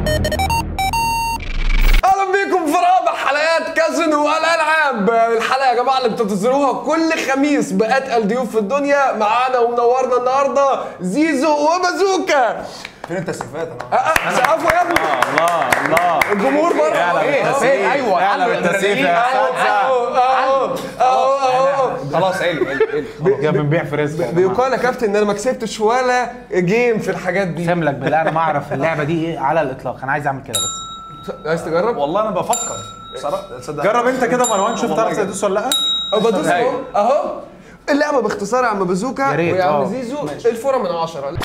اهلا بيكم في رابع حلقات كازينو والالعاب الحلقه يا جماعه اللي بتنتظروها كل خميس باتقل ضيوف في الدنيا معانا ومنورنا النهارده زيزو وبازوكا فين التسقيفات انا أه، أه، سقفوا يا ابني الله الله الجمهور بره اعلى إيه؟ بالتسقيف إيه؟ ايوه اعلى بالتسقيف يا اهو اهو اهو اهو اهو خلاص عيل عيل عيل كده بنبيع في رزق بيقال يا كابتن ان انا ما كسبتش ولا جيم في الحاجات دي اقسم لك بالله انا ما اعرف اللعبه دي ايه على الاطلاق انا عايز اعمل كده بس عايز تجرب؟ والله انا بفكر صراحه تصدق جرب انت كده مروان شوف تعرف تدوس ولا لا او بدوس اهو اهو اللعبه باختصار يا عم بازوكا يا ريت، ويا عم آه. زيزو الفوره من عشرة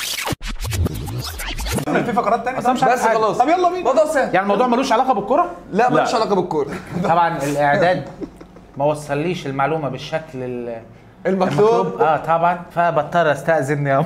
في فقرات تانية أصلاً مش عارف بس حاجة. خلاص طب يلا بينا موضوع سهل يعني الموضوع ملوش علاقه بالكره لا مالوش علاقه بالكوره طبعا الاعداد ما وصليش المعلومه بالشكل ال- المطلوب المطلوب اه طبعا فبضطر استاذن يا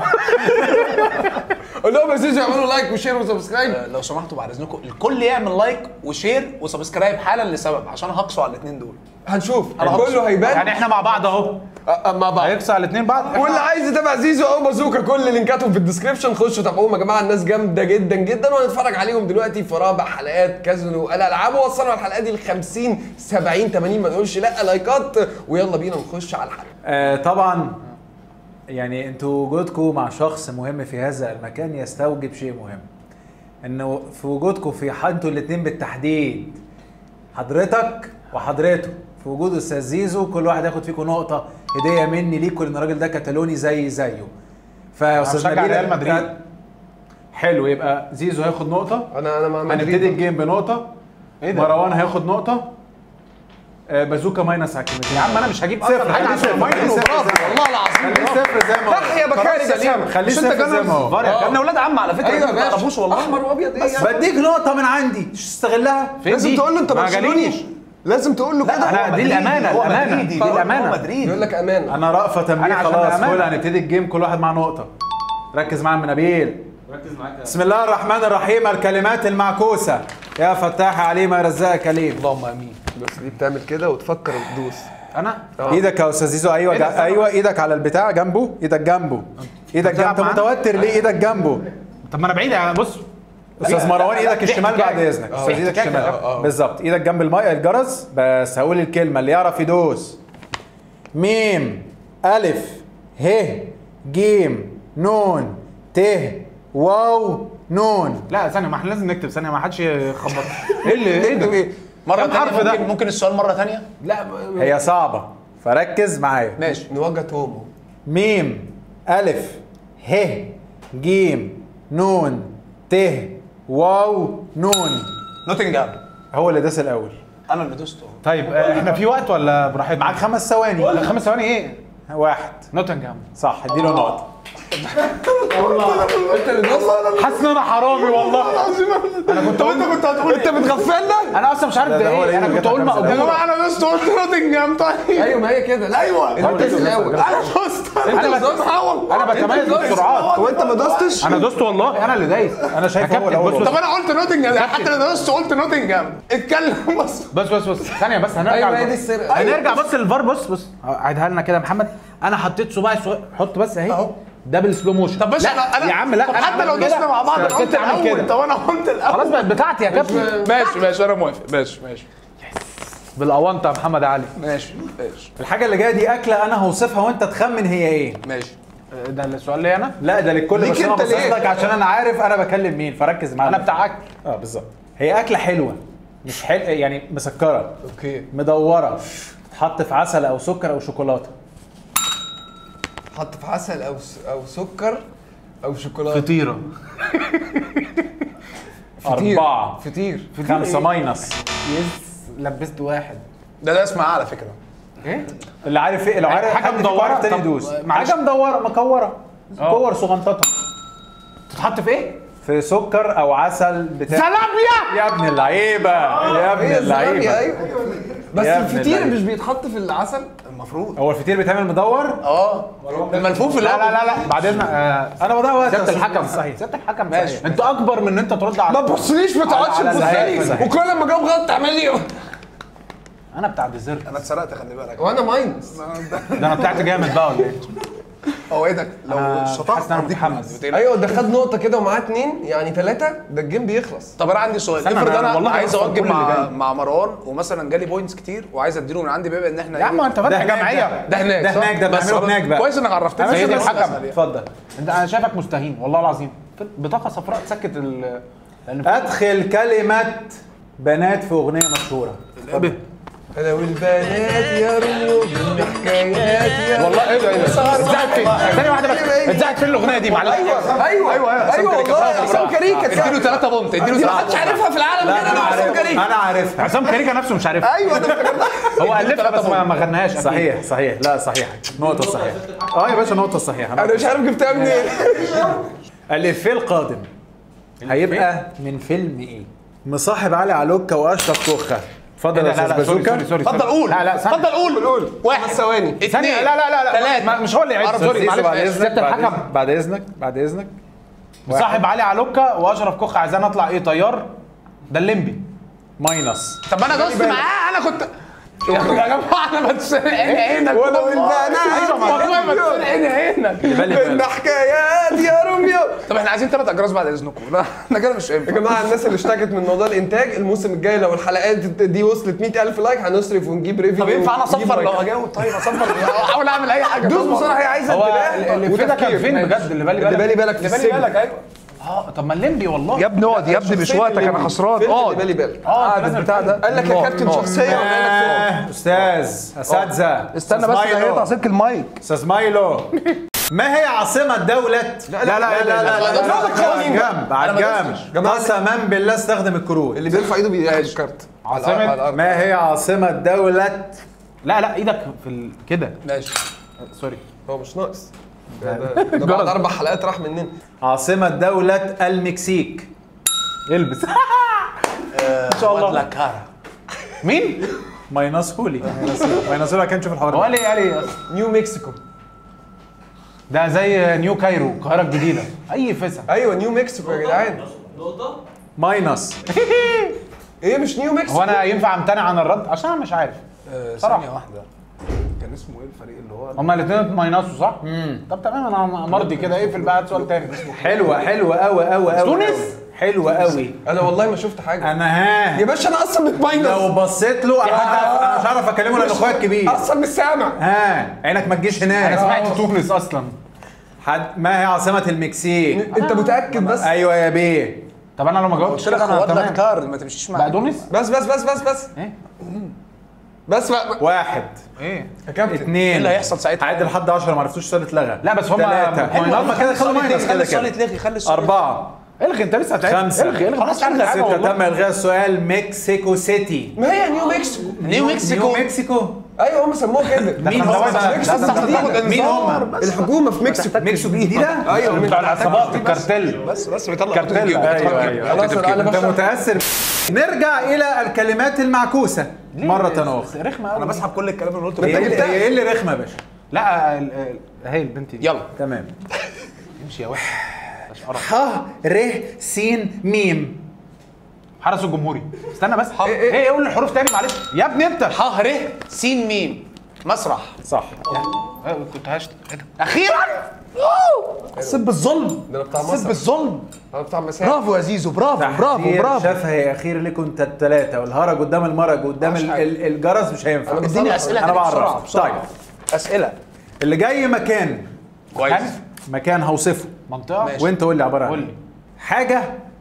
قول لهم يا زيزو يعملوا لايك وشير وسبسكرايب لو سمحتوا بعد اذنكم الكل يعمل لايك وشير وسبسكرايب حالا لسبب عشان هقصوا على الاثنين دول هنشوف أنا كله هيبان يعني احنا مع بعض اهو أه، مع بعض هيقصى الاثنين بعض واللي عايز يتابع زيزو او بازوكا كل لينكاتهم في الديسكربشن خشوا تابعوهم يا جماعه الناس جامده جدا جدا وهنتفرج عليهم دلوقتي في رابع حلقات كازينو الالعاب وصلنا الحلقه دي ل 50 70 80 ما نقولش لا لايكات ويلا بينا نخش على الحلقه آه طبعا يعني انتوا وجودكم مع شخص مهم في هذا المكان يستوجب شيء مهم انه في وجودكم في ح- انتوا الاثنين بالتحديد حضرتك وحضرته في وجود استاذ زيزو كل واحد ياخد فيكم نقطه هديه مني ليكم لان الراجل ده كتالوني زي زيه فاستاذ بشجع نبيل ريال مدريد. حلو يبقى زيزو هياخد نقطه انا انا مع هنبتدي مدريد الجيم بنقطه ايه ده؟ مروان هياخد نقطه آه، بازوكا ماينس على الكلمتين يا عم انا مش هجيب صفر اصلا حاجه خليه عشان صفر المايك خليه صفر برافو زي ما هو. والله العظيم خليه صفر زي ما هو تحيا بكاري سليم خليه مش انت صفر زي ما هو جنب يا ابن اولاد عم على فكره ايوه ما يا تعرفوش باشا والله احمر وابيض ايه يا بديك نقطة من عندي مش تستغلها فين لازم دي؟ تقول له انت ما برشلوني جاليش. لازم تقول له كده لا دي الامانه هو الامانه مدريدي، دي هو الامانه مدريد يقول لك امانه أنا رأفة تنبيه أنا عشان خلاص أمانة. كل هنبتدي الجيم كل واحد معاه نقطة ركز معايا من نبيل ركز معاك بسم الله الرحمن الرحيم الكلمات المعكوسة يا فتاح عليم يا رزاق كريم اللهم امين بس دي بتعمل كده وتفكر وتدوس انا ايدك يا استاذ زيزو ايوه إيه ده؟ جا... ايوه ايدك على البتاع جنبه ايدك جنبه ايدك جنبه بتلعب انت معانا؟ متوتر ليه ايدك جنبه طب ما انا بعيد يعني بص استاذ مروان ايدك الشمال بعد احكي. اذنك استاذ ايدك احكي. الشمال آه، آه. بالظبط ايدك جنب الماء الجرس بس هقول الكلمه اللي يعرف يدوس ميم الف ه جيم نون ت واو نون لا ثانيه ما احنا لازم نكتب ثانيه ما حدش يخبط ايه اللي ايه ده ايه مره كم حرف ثانيه ده؟ ممكن, ممكن السؤال مره ثانيه لا هي صعبه فركز معايا ماشي نوجه تومو ميم الف ه جيم نون ت واو نون نوتنجهام هو اللي داس الاول انا اللي دوسته طيب آه، احنا في وقت ولا براحتنا معاك خمس ثواني لا، خمس ثواني ايه واحد نوتنجهام صح اديله نقطه انت اللي دوس حاسس ان انا حرامي والله انا كنت اقول كنت هتقول انت بتغفلنا انا اصلا مش عارف ده- ده ده هو ايه اللي انا كنت جاب اقول خمسة مقبول الأول. انا دوست قلت نوتنجهام طيب ايوه ما هي كده لا ايوه انت اللي الاول انا دوست انت اللي بت- دوست انا بتميز بالسرعات هو انت ما دوستش انا دوست والله انا اللي دايس انا شايف يا هو كابتن، الاول بص- طب انا قلت نوتنجهام حتى انا دوست قلت نوتنجهام اتكلم بس بس بس بس ثانيه بس هنرجع ايوه هي للفار. دي السرقه هنرجع بس للفار بص بص عيدها لنا كده يا محمد انا حطيت صباعي صغير حط بس اهي أهو. ده بالسلو موشن طب باشا لا انا انا يا عم لا طب أنا حتى لو عملت كده. دوسنا مع بعض انا قلت كنت عامل الاول كده طب انا قلت الاول خلاص بقت بتاعتي يا كابتن ماشي ماشي انا موافق ماشي ماشي بالاونطه يا محمد علي ماشي ماشي الحاجه اللي جايه دي اكله انا هوصفها وانت تخمن هي ايه ماشي ده السؤال لي انا لا ده للكل ليك بس انا انت بصيت ليه؟ لك عشان انا عارف انا بكلم مين فركز معايا انا بتاع اكل اه بالظبط هي اكله حلوه مش حل... يعني مسكره اوكي مدوره تتحط في عسل او سكر او شوكولاته حط في عسل او س... او سكر او شوكولاته فطيره فطير. أربعة. فطير خمسة ماينس يس لبست واحد ده ده اسمها على فكره ايه اللي عارف ايه لو عارف حاجة حد فيكم مدورة؟ عارف تاني طب يدوس معلش. حاجه مدوره مكوره اه. كور صغنططه تتحط في ايه في سكر او عسل بتاع زلابيا يا ابن اللعيبه يا ابن هي الزلابيا اللعيبه ايوه بس يا ابن الفطير اللعيبة. مش بيتحط في العسل المفروض هو الفطير بيتعمل مدور اه الملفوف لا لا لا لا بعدين آه، انا بضيع وقت سياده يا الحكم أستاذ. صحيح سياده الحكم ماشي. صحيح. انت اكبر من ان انت ترد على ما تبصليش ما تقعدش على تبص زهاق لي فزهق. وكل ما اجاوب غلط تعمل لي انا بتاع ديزرت انا اتسرقت خلي بالك وانا ماينس ده انا بتاعتي جامد بقى ولا ايه اوعدك لو أنا شطحت حاسس إن أنا هديك متحمس. معدي، وتقلق. ايوه ده خد نقطه كده ومعاه اتنين يعني ثلاثه ده الجيم بيخلص طب انا عندي سؤال استنى، افرض أنا انا والله عايز هوفر اوجب كل اللي مع جاي. مع مروان ومثلا جالي بوينتس كتير وعايز اديله من عندي بما ان احنا يا عم إيه؟ انت فاتح هناك جمعيه ده هناك ده صح؟ هناك، ده بس بنعمله هناك بقى. كويس انك عرفتني يا باشا عشان ده بس الحكم. أسأل يعني. اتفضل انت انا شايفك مستهين والله العظيم بطاقه صفراء تسكت ال لان ادخل كلمه بنات في اغنيه مشهوره انا والبنات يا روميو حكايات يا والله ايه ده ايه ده اتذاعت فين ثانيه واحده بس اتذاعت فين الاغنيه دي معلش ايوه ايوه ايوه ايوه والله عصام كاريكا اديله ثلاثة بونت اديله دي ما حدش ثلاثة عارفها في العالم لا غير انا انا وعصام عارف كاريكا انا عارفها عصام كاريكا نفسه مش عارفها ايوه انا افتكرتها هو الفها بس ما ما غناهاش أكيد. صحيح صحيح لا صحيح نقطه صحيحه اه يا باشا نقطه صحيحه انا مش عارف جبتها منين الإفيه القادم هيبقى من فيلم ايه؟ مصاحب علي علوكة واشرف كوخة اتفضل يا لا استاذ لا سوري بازوكا سوري سوري اتفضل قول لا لا ثانية. اتفضل قول قول واحد ثواني اثنين ثانية لا لا لا لا ثلاثة ما- مش هو اللي يعد أربعة. سوري زيزو معلش بعد اذنك سيادة بعد الحكم إذنك- بعد اذنك بعد اذنك صاحب علي علوكة واشرف كوخ عايزين اطلع ايه طيار ده الليمبي ماينس طب ما انا دوست معاه انا كنت يا جماعه انا بتسرق عيني عينك وانا والله. والبنات ايوه والله بتسرق عيني عينك بالي بالك. بدنا حكايات يا روميو طب احنا عايزين ثلاث اجراس بعد اذنكم لا احنا كده مش يا هينفع جماعه الناس اللي اشتكت من موضوع الانتاج الموسم الجاي لو الحلقات دي وصلت 100000 لايك هنصرف ونجيب ريفيو طب ينفع انا ونجيب اصفر لو لايكات. هجاوب طيب اصفر احاول اعمل اي حاجه دوس بصراحه هي عايزه هو انتباه الإفيه ده كان وتفكير. فين بجد اللي بالي بالك اللي بالي بالك في اللي بالي السجن. بالك ايوه اه طب ما الليمبي والله يا ابني اقعد يا ابني مش شخصية وقتك انا الليمبي. خسران فيلم اللي اقعد بالي بالك اه قاعد لازم البتاع ده قال لك يا نقعد، كابتن نقعد. شخصيه وقال لك آه، استاذ اساتذه استنى بس أستاذ هي مايلو. تعصيبك المايك استاذ مايلو ما هي عاصمة دولة لا لا لا لا لا لا لا، ده قوانين بقى. جنب على أنا ما الجنب دوستش. جماعة، قسما بالله استخدم الكروت اللي بيرفع ايده بياخد الكارت عاصمة ما هي عاصمة دولة لا لا ايدك في ال... كده ماشي سوري هو مش ناقص ده- ده ده بعد اربع حلقات راح مننا عاصمة دولة المكسيك البس ان شاء الله كارا مين؟ ماينس هولي ماينس هولي كان نشوف الحوار هو ده قال ايه قال ايه نيو مكسيكو ده زي نيو كايرو القاهره الجديده اي فسا ايوه نيو مكسيكو يا جدعان ماينس ايه مش نيو مكسيكو هو انا ينفع امتنع عن الرد عشان انا مش عارف صراحة. ثانيه واحده كان اسمه ايه الفريق اللي هو هما الاثنين ماينصوا صح؟ طب تمام انا مرضي كده اقفل بقى هات سؤال تاني حلوة حلوة قوي قوي قوي تونس؟ حلوة قوي انا والله ما شفت حاجه انا ها يا باشا انا اصلا متماينس لو بصيت له انا انا مش عارف اكلمه لان اخويا الكبير اصلا مش سامع ها عينك ما تجيش انا هناك سمعت تونس اصلا حد ما هي عاصمة المكسيك انت متاكد بس ايوه يا بيه طب انا لو ما جاوبتش قلت لك كده انا خد لك تمام كار ما تمشيش معاه بقدونس؟ بس بس بس بس بس ايه؟ بس بقى واحد ايه؟ يا كابتن اثنين ايه اللي هيحصل ساعتها؟ عد لحد 10 ما عرفتوش السؤال اتلغى لا بس هما ثلاثة حلو، هم كده خدوا ماينس كده السؤال كده يتلغي خلي السؤال أربعة الغي انت لسه هتعد خمسة الغي الغي خلاص خلاص عندك ستة تم إلغاء السؤال مكسيكو سيتي ما هي نيو مكسيكو نيو مكسيكو نيو مكسيكو ايوه هم سموها كده مين خمسة هم واحد. بقى؟ مكسيكو بس جديدة. هتاخد مين انذار هم؟ بس الحكومه في مكسيكو مكسيكو جديدة؟ ايوه بتوع العصابات الكارتيل بس بس بيطلع كارتيل. خطوط الجيب. ايوه ايوه خلاص انا انت بشرح متأثر نرجع إلى الكلمات المعكوسة مرة أخرى رخمه قوي انا بسحب كل الكلام اللي قلته هي أنت اللي- جبتها. هي ايه اللي رخمة يا باشا؟ لا ال- ال- هي البنت دي يلا تمام امشي يا وحش مش قرف. ح ر س ميم حرس الجمهوري استنى بس إيه إيه؟ ايه قول الحروف تاني معلش يا ابني انت ح ر س ميم مسرح صح إيه، كنت هشت ايه ده اخيرا سب الظلم ده انا بتاع سب مصر الظلم انا بتاع مساء برافو يا زيزو برافو برافو تحذير برافو شفهي اخير لكم انت الثلاثه والهرج قدام المرج قدام مش ال- حاجة. ال- الجرس مش هينفع أنا اديني بصراحة- اسئله انا تانية بسرعه بعرف بسرعه طيب اسئله اللي جاي مكان كويس مكان هوصفه منطقه ماشي. وانت قول لي عباره قول عن لي إيه. حاجه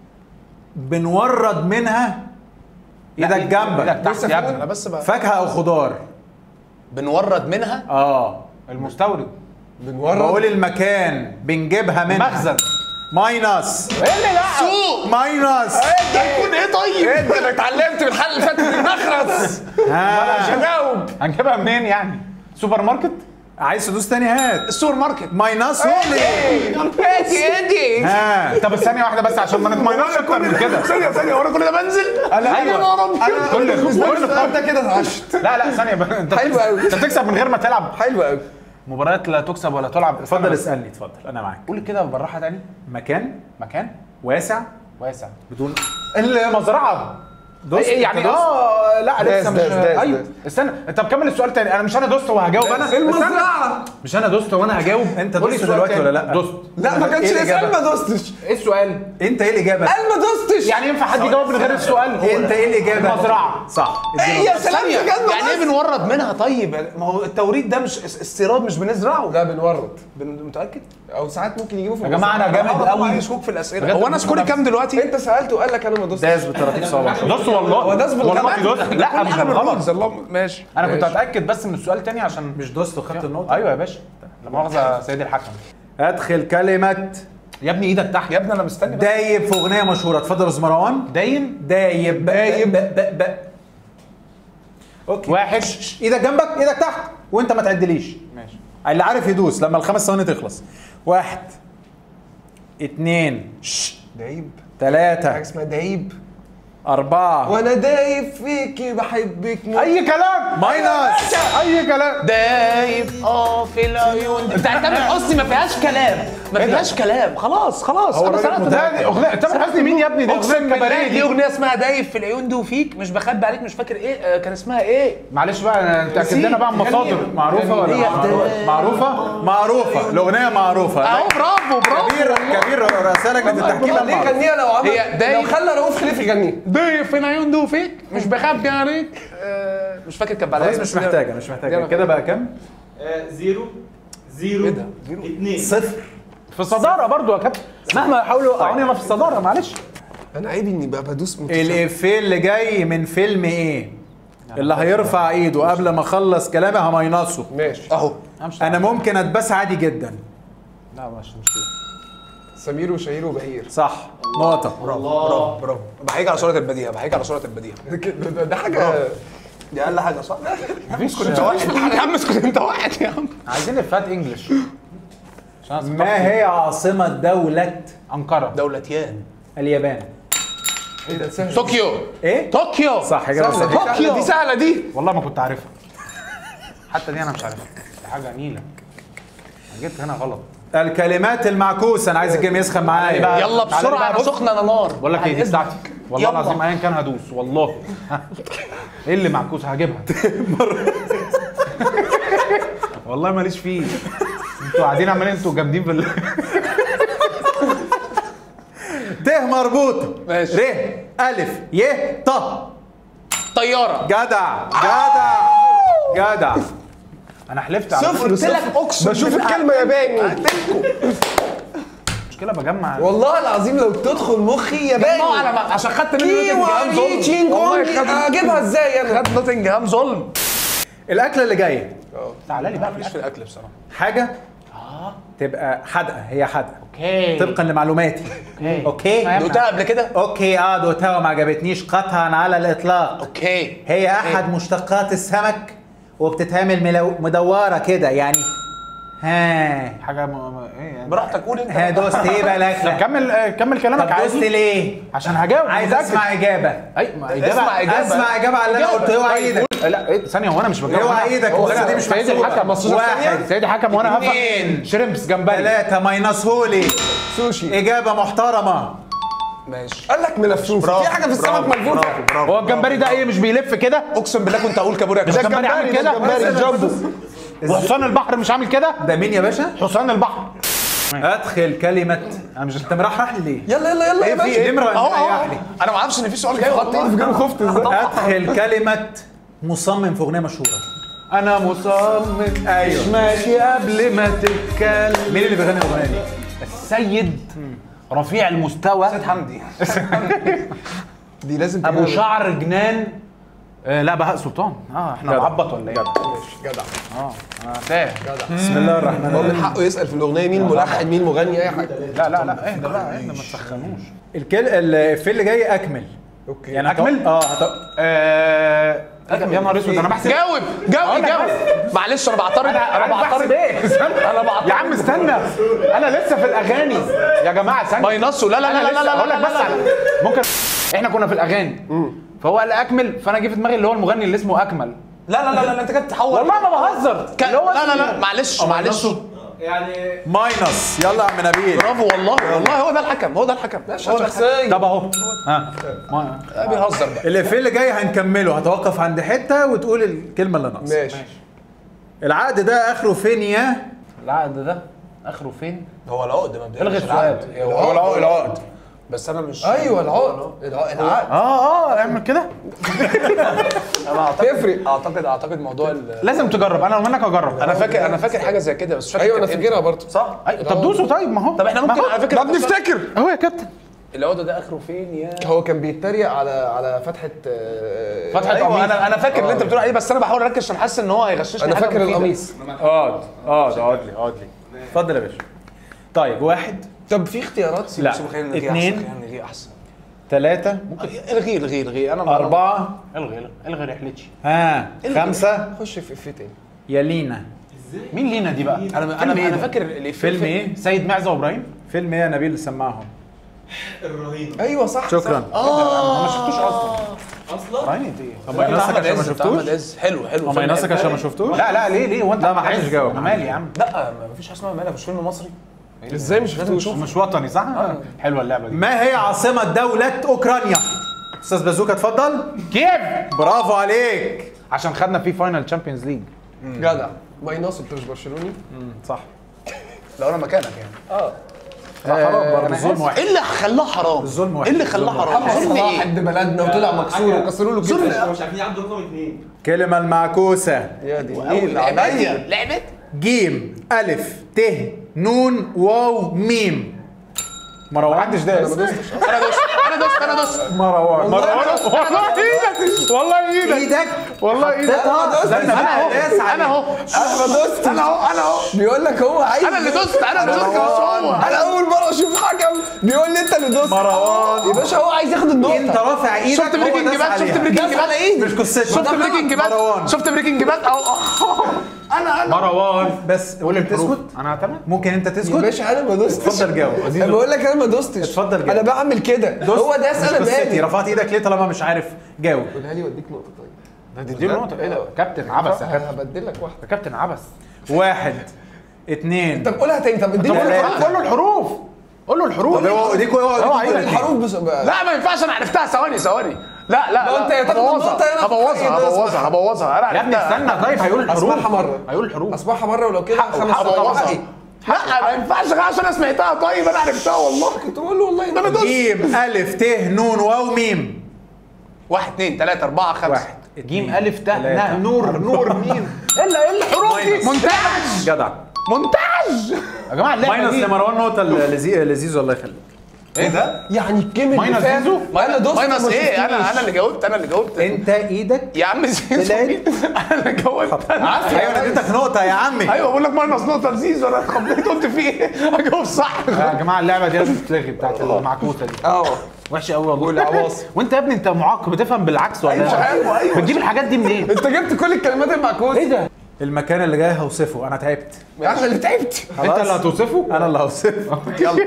بنورد منها ايدك ايدك جنبك تحت يا انا ابني بس بقى فاكهه او خضار بنورد منها اه المستورد بنورد بقول المكان بنجيبها منها مخزن ماينس ايه اللي لا سوق ماينس هيكون ايه طيب ايه ده انا اتعلمت من الحلقه اللي فاتت المخرس ها مش هجاوب هنجيبها منين يعني سوبر ماركت عايز تدوس تاني هات السوبر ماركت ماينس هولي ادي ادي ها طب ثانيه واحده بس عشان ما نتمينش اكتر من كده ثانيه ثانيه وانا كل ده بنزل لا ايوه كل كل ده كده اتعشت لا لا ثانيه بقى. انت حلو بتكسب- قوي. انت بتكسب من غير ما تلعب حلو قوي مباريات لا تكسب ولا تلعب اتفضل اسالني اتفضل انا معاك قول كده بالراحه تاني مكان مكان واسع واسع بدون المزرعه دوست يعني أنت دوست؟ اه لا داس- لسه مش داس- داس- ايوه داس. استنى طب كمل السؤال تاني انا مش انا دوست وهجاوب انا استنى. المزرعه مش انا دوست وانا هجاوب انت قول لي دوست السؤال دلوقتي تاني. ولا لا؟ دوست لا ما كانش إيه يسأل الإجابة؟ ما دوستش ايه السؤال انت ايه الاجابه قال ما دوستش يعني ينفع حد يجاوب من غير السؤال انت ايه الاجابه المزرعه صح إيه يا سلام ثانية بجد يعني ايه بنورد منها طيب ما هو التوريد ده مش استيراد مش بنزرعه لا بنورد بن- متاكد او ساعات ممكن يجيبوا في يا جماعه انا المزرعة. جامد قوي قوي شكوك في الاسئله بجد هو انا سكوري كام دلوقتي انت سالته وقال لك انا ما دوستش داس بطراطيف صوابعك دوست والله هو داس بالغلط. والله دوست لا مش بالغلط الله ماشي انا كنت اتاكد بس من السؤال تاني عشان مش دوست وخدت النقطه ايوه يا باشا لا مؤاخذه سيد الحكم ادخل كلمه يا ابني ايدك تحت يا ابني انا مستني بس. دايب في اغنيه مشهوره اتفضل يا استاذ مروان داين دايب دايب ب ب اوكي واحد ايدك جنبك ايدك تحت وانت ما تعدليش ماشي اللي عارف يدوس لما الخمس ثواني تخلص واحد اتنين دايب حاجه تلاتة اسمها دايب أربعة وانا دايب فيكي بحبك موت. اي كلام ماينس اي كلام دايب اه في العيون بتاع تامر حسني ما فيهاش كلام ما فيهاش كلام خلاص خلاص هو انا الراجل سرقت متأكد. ده. لا دي اغنيه تامر حسني مين يا ابني دي اقسم اغنيه بالله كباريه دي دي اغنيه اسمها دايب في العيون دي وفيك مش بخبي عليك مش فاكر ايه آه، كان اسمها ايه معلش بقى انت اكد لنا بقى عن مصادر معروفه ولا هي معروفة؟ معروفه معروفة الأغنية معروفة اهو برافو برافو كبير كبير رؤساء لجنة التحكيم ليه المعروف. يغنيها لو عمل هي دايب. لو خلى رؤوف خليف يغنيها دايب في العيون دي وفيك مش بخبي عليك آه، مش فاكر كان بعدها خلاص إيه، مش بس دي- محتاجة مش محتاجة يلا. كده بقى كام؟ زيرو زيرو ايه ده؟ زيرو. اتنين صفر في الصداره برضو يا كابتن مهما يحاولوا يوقعوني انا في الصداره معلش انا عيب اني بقى بدوس متشابه. الإفيه اللي جاي من فيلم إيه؟ اللي هيرفع إيده قبل ما أخلص كلامي همينصه ماشي اهو أنا ممكن أتباس عادي جدا لا مش مش سمير وشهير وبهير صح نقطة برافو برافو بحيك على سرعه البديهه بحيك على سرعه البديهه ده- ده ده حاجه دي اقل حاجه صح؟ مفيش انت واحد يا عم اسكت انت واحد يا عم عايزين افات انجلش عشان أنا ما هي عاصمة دولة انقره دولتيان اليابان؟ ايه ده سهل طوكيو إيه؟ طوكيو صح إجابة سهلة دي، صحيحة سهلة دي سهله دي والله ما كنت عارفها حتى دي انا مش عارفها دي حاجه نيله انا جبت هنا غلط الكلمات المعكوسة أنا عايز الجيم يسخن معايا يلا تعالى بسرعه بقى انا بص. سخنه انا نار بقول لك ايه دي بتاعتي والله يلا. العظيم ايا كان هدوس والله ها. ايه اللي معكوس هجيبها والله ماليش فيه انتوا قاعدين عمالين انتوا جامدين في ال... ت مربوطة ماشي. ر ألف ي ط طياره جدع جدع جدع انا حلفت على صفر قلت لك صفر اقسم بشوف بالله. الكلمه ياباني مشكله بجمع والله العظيم لو تدخل مخي ياباني ما على ما عشان خدت مني ايه نوتنجهام ظلم تشين كونج والله خدت اجيبها ازاي انا خدت نوتنجهام ظلم الأكلة اللي جاية تعالى لي بقى في مش في الأكل. الاكل بصراحه حاجة تبقى حدقة هي حدقة اوكي طبقا لمعلوماتي اوكي اوكي فاهم. دوقتها قبل كده اوكي اه دوتها وما عجبتنيش قطعا على الاطلاق اوكي هي احد مشتقات السمك وبتتعمل ملو... مدوره كده يعني ها حاجه م... م... ايه يعني براحتك قول انت ها دوست ايه بقى طب الاكله كمل آه، كمل طب كلامك دوست عادي ليه عشان هجاوب عايز متأكد. اسمع اجابه اي ما اسمع اجابه اجابه اسمع اجابه على اللي انا قلته اوعى ايدك لا إيه، ثانيه هو انا مش بجاوب اوعى ايدك الثانيه دي مش سيدي محسوبة. الحكم مصروف واحد سيدي الحكم وانا اتنين. هفهم شريمبس جمبري ثلاثه ماينصهولي سوشي اجابه محترمه ماشي قال لك ملفوف في حاجه في السمك ملفوفه هو الجمبري ده ايه مش بيلف كده اقسم بالله كنت اقول كابوريا ده الجمبري عامل كده الجمبري الجامبو وحصان البحر مش عامل كده ده مين يا باشا حصان البحر ادخل كلمه انا مش انت مرحرح لي ليه يلا يلا يلا يا في باشا نمره اهو اهو مريح لي انا ما اعرفش ان في سؤال جاي حطيت في جيبي خفت ازاي ادخل كلمه مصمم في اغنيه مشهوره انا مصمم ايوه مش ماشي قبل ما تتكلم مين اللي بيغني الاغنيه دي السيد رفيع المستوى سيد حمدي دي لازم ابو تجيبها. شعر جنان آه لا بهاء سلطان اه احنا بعبط ولا ايه؟ ماشي جدع اه انا تاه بسم الله الرحمن هو الرحيم من حقه يسال في الاغنيه مين الملحن مين المغني اي حاجه لا لا لا اهدى بقى اهدى ما تسخنوش الكل الفيل اللي جاي اكمل اوكي يعني أكمل؟ هت- اه هت- آه يا نهار اسود انا بحسب جاوب جاوب أقول لك جاوب معلش انا بعترض انا أنا بعترض بحسب إيه؟ انا بعترض يا عم استنى انا لسه في الاغاني يا جماعه ثانيه ماينصه لا لا لا انا لا لا لسه لا هقول لك لا بس لا على- ممكن احنا كنا في الاغاني فهو قال اكمل فانا جه في دماغي اللي هو المغني اللي اسمه اكمل لا لا لا لا انت كده بتحور والله ما بهزر ك... اللي هو لا لا لا اسمه- معلش معلش يعني ماينس يلا يا عم نبيل برافو والله والله هو ده الحكم هو ده الحكم هو ده الحكم شخصيه طب اهو ها ما- آه، بيهزر بقى الافيه اللي جاي هنكمله هتوقف عند حته وتقول الكلمه اللي ناقصه ماشي العقد ده اخره فين يا العقد ده اخره فين؟ هو العقد مبدئيا الغي مش السؤال. العقد. هو العقد العقد بس انا مش ايوه العقد الع- العقد اه اه اعمل كده انا اعتقد تفرق. اعتقد اعتقد موضوع ال- لازم تجرب انا لو منك اجرب انا فاكر انا فاكر حاجه زي كده بس مش فاكر ايوه انا كانت فاكرها إمتى. برضه صح أي- طب دوسوا طيب ما هو طب احنا ممكن ما هو. على فكره بنفتكر اهو يا كابتن العقد ده اخره فين يا هو كان بيتريق على على فتحه آه، فتحه أيوة، ايوه انا انا فاكر اللي انت بتقول عليه بس انا بحاول اركز عشان حاسس ان هو هيغششني انا حاجة فاكر مفيدة. القميص اقعد اقعد اقعد لي اقعد لي اتفضل يا باشا طيب واحد طب في اختيارات لا سيبه خلينا نلغيه اتنين احسن خلينا نلغيه احسن ثلاثة الغيه الغيه الغيه انا أربعة الغي الغي الغي رحلتي ها خمسة خش في افيه تاني يا لينا مين لينا دي بقى؟ انا انا انا فاكر الإفيه- فيلم ايه؟ سيد معزه وابراهيم فيلم ايه يا نبيل سمعهم الرهيب ايوه صح شكرا ما شفتوش اصلا اصلا ابراهيم ايه؟ طب بتاع ينصك احمد عشان ما عز بتاع احمد شفتوش عز حلو حلو ما فيلم ينصك حلو. عشان ما شفتوش لا لا ليه ليه وانت لا، ما حدش جاوب. انا مالي يا عم لا ما فيش حاجه اسمها مالك مش فيلم مصري ازاي مش شفتوش مش وطني صح؟ حلوه اللعبه دي ما هي عاصمة دولة اوكرانيا استاذ بازوكا اتفضل كيف؟ برافو عليك عشان خدنا فيه فاينل تشامبيونز ليج جدع مايناس انت مش برشلوني صح لو انا مكانك يعني لا حرام برضه الظلم واحد ايه اللي خلاه حرام؟ الظلم واحد. ايه اللي خلاه حرام؟ محمد ظلم صلاح ايه؟ قد بلدنا وطلع مكسور وكسروا له احنا كده مش عارفين يعدوا رقم اثنين كلمة المعكوسة يا دي النيل عليا لعبت جيم ألف ت نون واو ميم مروان محدش داس انا دوست انا دوست انا دوست مروان والله ايدك والله ايدك ايدك والله ايدك حطيتها زي ما انا اهو داس عليك. انا اهو انا ما دوستش انا اهو انا اهو بيقول لك هو عايز انا اللي دوست انا اللي دوست مش هو انا اول مره اشوف حكم بيقول لي انت اللي دوست مروان. يا باشا هو عايز ياخد النقطه انت رافع ايدك شفت هو بريكنج داس باد شفت عليها. بريكنج داس على ايدي مش قصتي شفت بريكنج مروان باد شفت بريكنج باد اهو انا انا مروان بس قول انت تسكت انا اعتمد ممكن انت يا تسكت باشا انا ما دوستش اتفضل جاوب انا بقول لك انا ما دوستش اتفضل جاوب. انا بعمل كده هو داس مش انا قصتي مالي رفعت ايدك ليه طالما مش عارف جاوب قولها لي واديك نقطه طيب دي نقطه ايه ده كابتن عبس يا كابتن هبدل لك واحده يا كابتن عبس واحد اتنين طب قولها تاني طب اديني طب فرصة. قول له الحروف قول له الحروف طب هو ايديك هو ايدك. الحروف بس بقى. لا ما ينفعش انا عرفتها ثواني ثواني لا لا ما لا انت يا تاخد هبوظها النقطة يا انا هبوظها أخد النقطة. هبوظها هبوظها انا يا ابني عرفتها استنى طيب هيقول الحروف اسمعها مره هيقول الحروف اسمعها مره ولو كده خمس سنوات هبوظها حقي لا ما ينفعش عشان انا سمعتها طيب انا عرفتها والله كنت بقول له والله انا دوست جيم ألف ت نون واو ميم واحد اثنين ثلاثة أربعة خمسة واحد جيم الف ت تلاتة. نا نور نور مين الا ايه الحروف دي منتج جدع منتج يا جماعه اللعبه ماينس دي لمروان نقطة لزي- لزيزو الله يخليك ايه ده؟ يعني الجيم اللي ماينس فات زيزو؟ انا دوست ماينس وما ايه انا شفتنيش. انا اللي جاوبت انا اللي جاوبت انت ايدك يا عم زيزو طلعت. مين؟ انا اللي جاوبت عافية ايوه انا اديتك نقطة يا عمي ايوه بقول لك ماينس نقطة لزيزو انا اتخضيت قلت في ايه؟ اجاوب صح يا جماعه اللعبه دي لازم تتلغي بتاعت المعكوسه دي اه وحشه قوي والله والعواصم. وانت يا ابني انت معاق بتفهم بالعكس ولا أيوة، أيوة، أيوة. بتجيب الحاجات دي منين؟ انت جبت كل الكلمات المعكوسه ايه ده؟ المكان اللي جاي هوصفه انا تعبت انا اللي تعبت انت اللي هتوصفه؟ انا اللي هوصفه يلا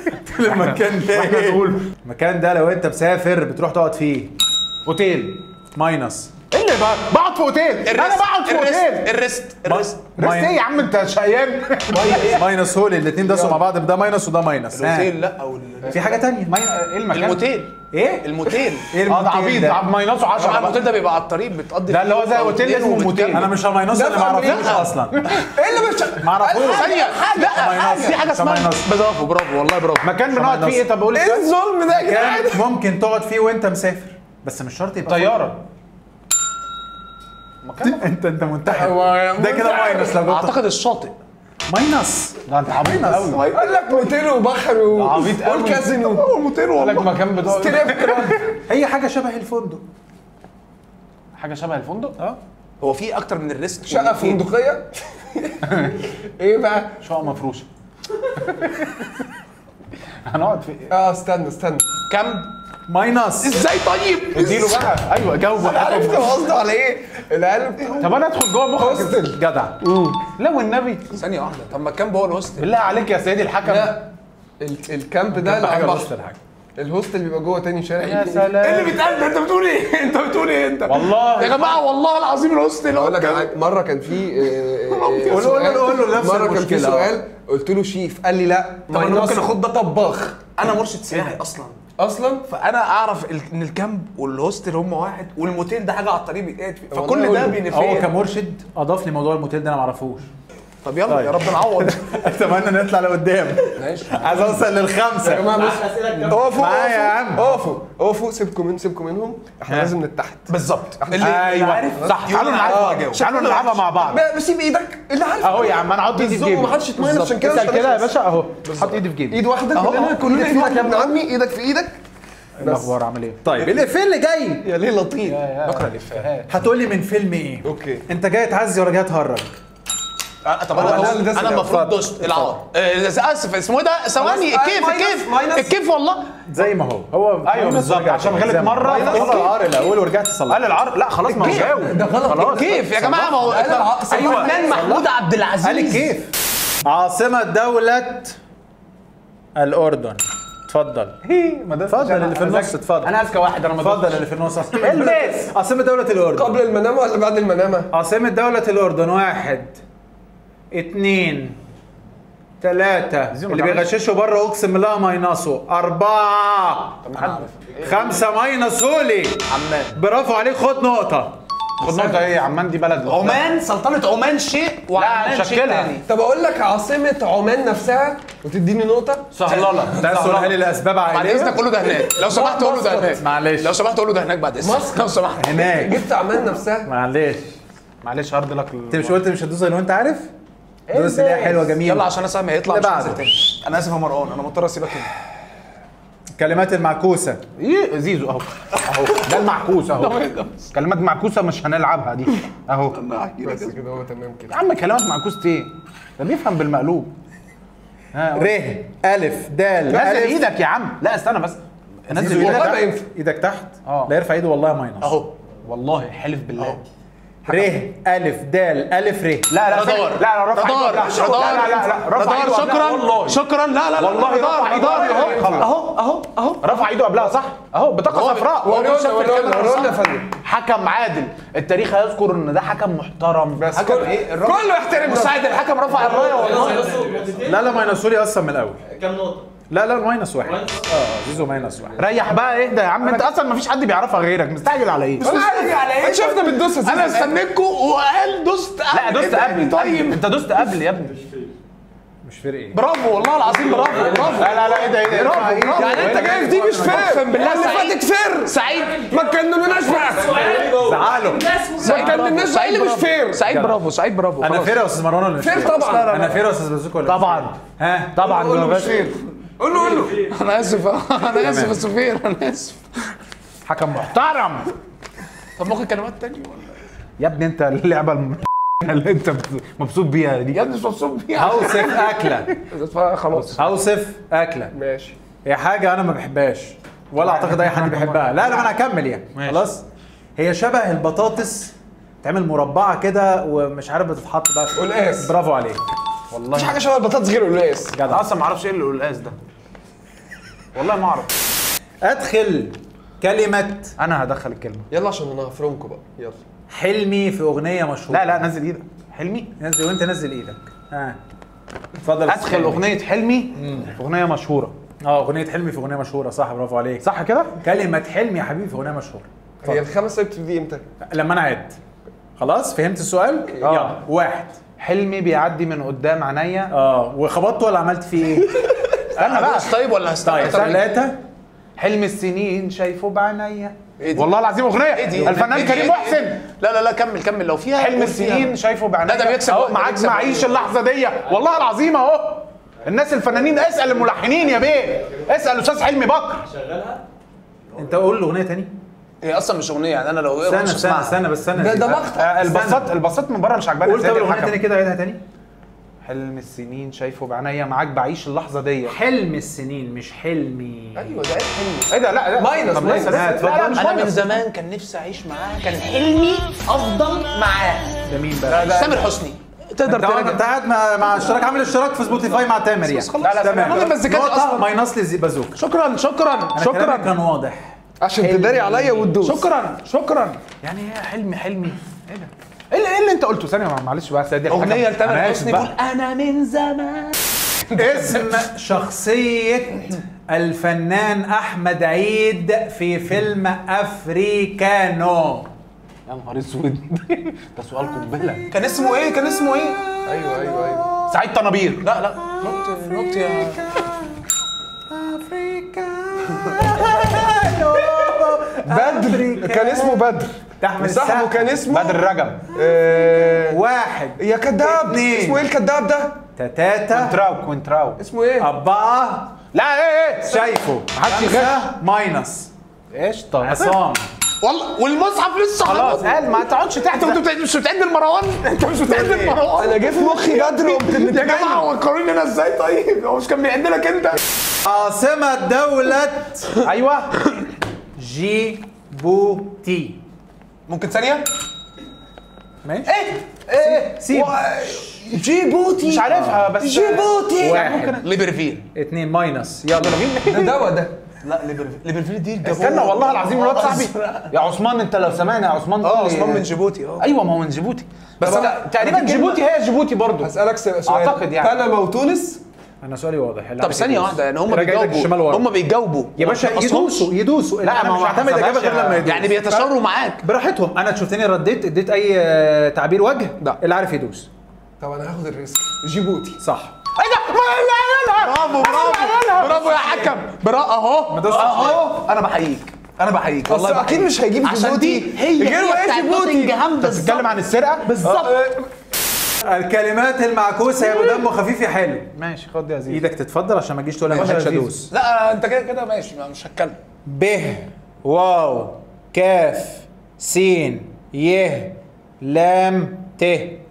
المكان ده واحنا إيه؟ نقول. المكان ده لو انت مسافر بتروح تقعد فيه اوتيل ماينس ايه اللي بقى؟ بقعد في اوتيل انا بقعد في اوتيل الريست الريست رست ايه يا عم انت شقيان ماينس هول الاثنين داسوا مع بعض ده ماينس وده ماينس ها. الاوتيل لا او ال- في حاجة تانية ايه المكان؟ الموتيل ايه؟ الموتيل ايه اه ده المكان عبيط ده؟ ده ماينسه 10 طبعا بقى. الموتيل ده بيبقى على الطريق بتقضي لا، اللي هو فيه زي أو اوتيل اتنين اسمه وبتكمل. موتيل. انا مش الماينس اللي ما اعرفوش لا. اصلا ايه اللي مش ما اعرفوش ثانية لا في حاجة اسمها ماينس. برافو برافو والله برافو مكان بنقعد فيه ايه طب قول ايه لي الظلم ده يا جدعان؟ كان ممكن تقعد فيه وانت مسافر بس مش شرط يبقى طياره انت انت منتحر هو ده كده ماينس لو جبت اعتقد الشاطئ ماينس ده انت عبيط قوي قال لك موتيل وبحر و... عبيط قوي. والكازينو موتيل قال لك مكان بتقعد ستريب كلاب هي حاجه شبه الفندق حاجه شبه الفندق اه هو في اكتر من الريست شقه والموتيل. فندقيه ايه بقى؟ شقه مفروشه هنقعد في ايه؟ اه استنى استنى كم ماينس ازاي طيب اديله بقى ايوه جاوب عرفت هو قصده على ايه؟ العيال بتقول طب انا ادخل جوه مخك هوستل جدع لا والنبي ثانية واحدة طب ما كان هو الهوستل بالله عليك يا سيدي الحكم لا ال- الكامب ده حاجه الأربعة. بص الحاجه الهوست اللي بيبقى جوه تاني شارع يا ايه سلام اللي بيتقال ده انت بتقول ايه انت بتقول ايه انت والله يا جماعه والله العظيم الهوست اللي اقول هو لك على حاجة، مره كان في آه، آه، قول له- سؤال- قول له نفس مره كان في المشكلة. سؤال قلت له شيف قال لي لا طب انا ما ممكن ينص- اخد ده طباخ انا مرشد سياحي اصلا اصلا فانا اعرف ال- ان الكامب والهوستل هم واحد والموتيل ده حاجه على الطريق بيتقعد فيه والله فكل أقول ده له. هو بينفيه كمرشد اضاف لي موضوع الموتيل ده انا ما اعرفوش طب يلا يا رب نعوض اتمنى نطلع لقدام ماشي عايز اوصل يا للخمسه جماعه بص اسئله كام اقفوا معايا يا اقفوا، عم. اقفوا اقفوا سيبكم من سيبكم منهم احنا ها. لازم نتحد بالظبط اللي- اللي ايوه عارف صح تعالوا نلعبها تعالوا نلعبها مع بعض ب- بسيب ايدك اللي عارف اهو يا عم انا احط ايدي في بالظبط جيبي ومحدش يتمايل عشان كده مش اسال كده يا هنخلص. باشا اهو حط ايدي في جيبي ايد واحده أهو، كلنا أهو. كلنا إيدك في ايدك في يا ابن عمي ايدك في ايدك إيه الاخبار عامل ايه طيب الافيه اللي جاي يا ليه لطيف بكره الافيهات هتقول لي من فيلم ايه اوكي انت جاي تعزي ولا جاي تهرج آه، طب هو انا اللي داس انا الأول. المفروض دوست العار آه، اسف اسمه ايه ده ثواني خلاص، الكيف ماينس- الكيف ماينس. الكيف والله زي ما هو هو ايوه بالظبط عشان غلط مره قال فخلاص. العار الاول ورجعت صليت قال العرض لا خلاص ما هو جاوب ده غلط خلاص كيف يا جماعه ما هو قال الع- ايوه فنان محمود عبد العزيز قال الكيف عاصمة دولة الأردن اتفضل ما ده اتفضل اللي في النص اتفضل انا اذكى واحد انا ما اتفضل اللي في النص عاصمة البس. عاصمة دولة الأردن قبل المنامه ولا بعد المنامه عاصمة دولة الأردن واحد اتنين تلاتة زي ما اللي تعملش. بيغششوا بره أقسم بالله ما ينصوا أربعة خمسة ماينصوا لي عمان برافو عليك خد نقطة خد نقطه ايه عمان دي بلد لوحدها. عمان سلطنه عمان شيء وعمان شيء شكلها. تاني طب اقول لك عاصمه عمان نفسها وتديني نقطه سهلله أنت عايز تقولها لي لأسباب بعد عائلية اذنك قول له ده هناك لو سمحت قول له ده هناك معلش. لو سمحت قول له ده هناك بعد اذنك مصر. لو سمحت هناك جبت عمان نفسها معلش معلش هارد لك انت مش قلت مش هتدوس لو انت عارف؟ دوس اللي هي حلوه جميله يلا عشان اسامي هيطلع اللي مش بعده. هنزل تاني انا اسف يا مروان انا مضطر اسيبك هنا كلمات المعكوسه ايه زيزو اهو اهو ده المعكوس اهو كلمات معكوسه مش هنلعبها دي اهو بس كده هو تمام يا كده عم كلمات معكوسه ايه ده بيفهم بالمقلوب ها ر الف د نزل الف ايدك يا عم لا استنى بس نزل زيزو والله ايدك ما ينفع ايدك تحت اه. لا يرفع ايده والله ماينص اهو والله حلف بالله ر الف د الف ر لا لا رادار لا لا رفع رادار ايده قبلها. رادار لا لا لا رفع رادار ايده قبلها. شكرا والله شكرا لا لا لا والله رادار رفع ايده رادار قبلها. خلاص. اهو اهو اهو رفع ايده قبلها صح اهو بطاقه صفراء ورونا شاف ورونا الكاميرا ورونا يا صح؟ فندم حكم عادل التاريخ هيذكر ان ده حكم محترم بس حكم كل- ايه الراجل كله يحترم مساعد الحكم رفع الرايه والله لا لا ماينصوا لي اصلا من الاول كام نقطه؟ لا لا ماينص واحد ماينص؟ اه زيزو ماينص واحد ريح بقى اهدى يا عم انت اصلا مفيش حد بيعرفها غيرك مستعجل على ايه انا عارف على ايه شفنا بتدوس انا استنيتكم وقال دوست لا دوست قبل طيب انت دوست قبل يا ابني مش فرق ايه برافو والله العظيم برافو برافو لا لا لا ايه ده ايه ده برافو ارفع برافو يعني انت جاي في دي مش فير اقسم بالله اللي سعيد فاتت فير سعيد ما تكلمناش بقى زعله ما تكلمناش بقى اللي مش فير سعيد برافو سعيد برافو انا خلاص. فير يا استاذ مروان ولا مش فير فير؟ طبعا انا فير يا استاذ بازوكا ولا مش طبعا فير؟ ها طبعا قول له يا مش باشا. فير قول له قول له انا اسف انا اسف يا سفير انا اسف حكم محترم طب ممكن كلمات تانية ولا يا ابني انت اللعبه الم... اللي انت مبسوط بيها دي يا ابني مش مبسوط بيها اوصف اكله خلاص اوصف اكله ماشي هي حاجه انا ما بحبهاش ولا اعتقد اي حد بيحبها لا لا ما انا هكمل يعني خلاص هي شبه البطاطس تعمل مربعه كده ومش عارف بتتحط بقى في قلقاس. برافو عليك مفيش حاجه شبه البطاطس غير القلقاس انا جدع اصلا ما اعرفش ايه القلقاس ده والله ما اعرف ادخل كلمه انا هدخل الكلمه يلا عشان انا هفرمكم بقى يلا حلمي في اغنيه مشهوره لا لا نزل ايدك حلمي نزل وانت نزل ايدك ها اتفضل ادخل اغنيه حلمي في اغنيه مشهوره اه اغنيه حلمي في اغنيه مشهوره صح برافو عليك صح كده كلمه حلمي يا حبيبي في اغنيه مشهوره هي الخمس اللي بتبتدي امتى؟ لما انا اعد خلاص فهمت السؤال آه. يلا واحد حلمي بيعدي من قدام عينيا اه وخبطته ولا عملت فيه ايه استنى بقى طيب ولا هستنى طيب طب ثلاثه حلم السنين شايفه بعينيا إيه دي؟ والله العظيم اغنيه إيه دي؟ الفنان إيه دي؟ كريم إيه دي؟ محسن لا لا لا كمل كمل لو فيها حلم قول فيها. السنين شايفه بعينيا لا، ده بيكسب اهو وقت، معاك بيكسب معيش وقت. اللحظه دي والله العظيم اهو الناس الفنانين اسال الملحنين يا بيه اسال استاذ حلمي بكر شغلها انت قول الاغنيه تاني هي اصلا مش اغنيه يعني انا لو استنى مش استنى هسمعها. استنى بس استنى ده ده استنى. مقطع آه، البساط البساط من بره مش عجباني قول طب زي الاغنيه الحكم. تاني كده عيدها تاني حلم السنين شايفه بعينيا معاك بعيش اللحظه دي حلم السنين مش حلمي ايوه ده حلمي ايه ده لا لا ماينس، طب ماينس. لسه لسه ها، لا لا اتفضل. مش انا من ماينس. زمان كان نفسي اعيش معاه كان حلمي افضل معاه ده مين بقى تامر حسني تقدر انت انت تراجع قاعد مع, مع اشتراك عامل اشتراك في سبوتيفاي مع تامر يعني خلاص. لا، لا، تمام ممكن بس كده نقطة أصلاً. ماينس لي بازوك شكرا شكرا انا كلامي شكرا كان واضح عشان تداري عليا وتدوس شكرا شكرا يعني ايه حلمي حلمي ايه ده ايه اللي, إيه اللي انت قلته ثانيه معلش بس دي الحاجة- اغنيه أنا لتامر آسف حسني بقى. بيقول انا من زمان اسم شخصية الفنان أحمد عيد في فيلم أفريكانو يا نهار اسود ده سؤال قنبله كان اسمه ايه كان اسمه ايه ايوه ايوه ايوه سعيد طنابير لا لا نط نط يا بدر كان اسمه بدر ده أحمد وصاحبه السقا. كان اسمه بدر رجب آه، واحد يا كداب اتنين. اسمه ايه الكداب ده؟ تتاتا كونتراو كونتراو اسمه ايه؟ أربعة لا ايه ايه شايفه محدش يغش. خمسة ماينس قشطه عصام والله والمصحف لسه خلاص قال ما تقعدش انت تحت بت- مش بتعد المروان انت مش بتعد المروان انا جه في مخي بدر وقمت يا متجنن. جماعه هو قارني انا ازاي طيب هو مش كان بيعد لك انت عاصمة دولة ايوه جيبوتي ممكن ثانيه ماشي ايه ايه سيب جيبوتي مش عارفها بس جيبوتي واحد ليبرفيل اتنين ماينس يلا ده دواء ده لا ليبرفيل ليبرفيل دي جابوه. استنى والله العظيم الواد صاحبي يا عثمان انت لو سامعني يا عثمان اه قول لي- عثمان من جيبوتي اه ايوه ما هو من جيبوتي بس بس أنا- أنا تقريبا جيبوتي هي جيبوتي برضو هسألك سؤال أعتقد يعني. بنما وتونس انا سؤالي واضح طب ثانيه واحده يعني هم راجع ايدك الشمال بيجاوبوا ورا. هم بيجاوبوا يا باشا ما يدوسوا يدوسوا لا أنا انا مش ما هعتمد حسبهاش اجابه غير يا- لما يدوس يعني بيتشاوروا معاك براحتهم انا شفتني رديت اديت اي آه، تعبير وجه لا. اللي عارف يدوس طب انا هاخد الريسك جيبوتي صح ايه ده ما لا لا برافو برافو برافو يا حكم برافو اهو دوستش اهو انا بحييك انا بحييك والله والله اكيد مش هيجيب عشان جيبوتي دي هي غير هي وهي بتاعت جيبوتي نوتنجهام بتتكلم عن السرقه بالظبط الكلمات المعكوسه يا ابو دمه خفيف يا حلو ماشي خد يا زيد ايدك تتفضل عشان ما تجيش تقول انا ما لحقتش عزيز. ادوس لا انت كده كده ماشي ما- مش هتكلم ب واو كاف سين ي لام ت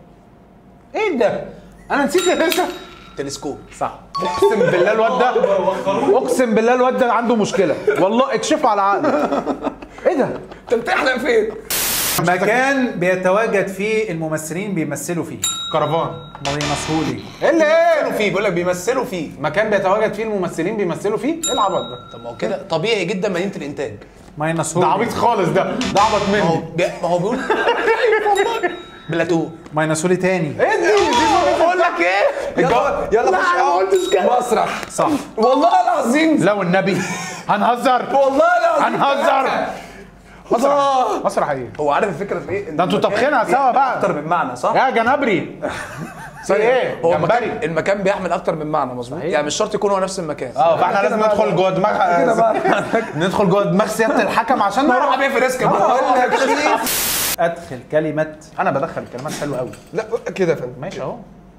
ايه ده انا نسيت لسه تلسكوب صح اقسم بالله الواد ده اقسم بالله الواد ده عنده مشكله والله اكشفوا على عقله ايه ده انت بتحلق فين؟ مكان بيتواجد فيه الممثلين بيمثلوا فيه كرفان ما بيمثلوا ايه اللي بيمثلوا ايه فيه بيقول لك بيمثلوا فيه مكان بيتواجد فيه الممثلين بيمثلوا فيه ايه العبط ده طب ما هو كده طبيعي جدا مدينه الانتاج ماينس ده هو عبيط خالص ده ده عبط ما هو مني بي- ما هو بيقول والله بلاتو ماينس لي تاني ايه دي بقول لك ايه يلا يلا لا، خش أنا ما قلتش كده. مسرح صح والله العظيم لا والنبي هنهزر والله العظيم هنهزر مسرح مسرح ايه هو عارف الفكره في ايه؟ ده انتوا طابخينها سوا بقى اكتر من معنى صح؟ يا جنبري سوري ايه هو جمبري المكان المكان بيحمل اكتر من معنى مظبوط يعني مش شرط يكون هو نفس المكان اه فاحنا لازم ندخل جوه دماغ ندخل جوه دماغ سياده الحكم عشان نروح نعرف بيه في ريسك بقول لك ادخل كلمه انا بدخل كلمات حلوه قوي لا كده يا فندم ماشي اهو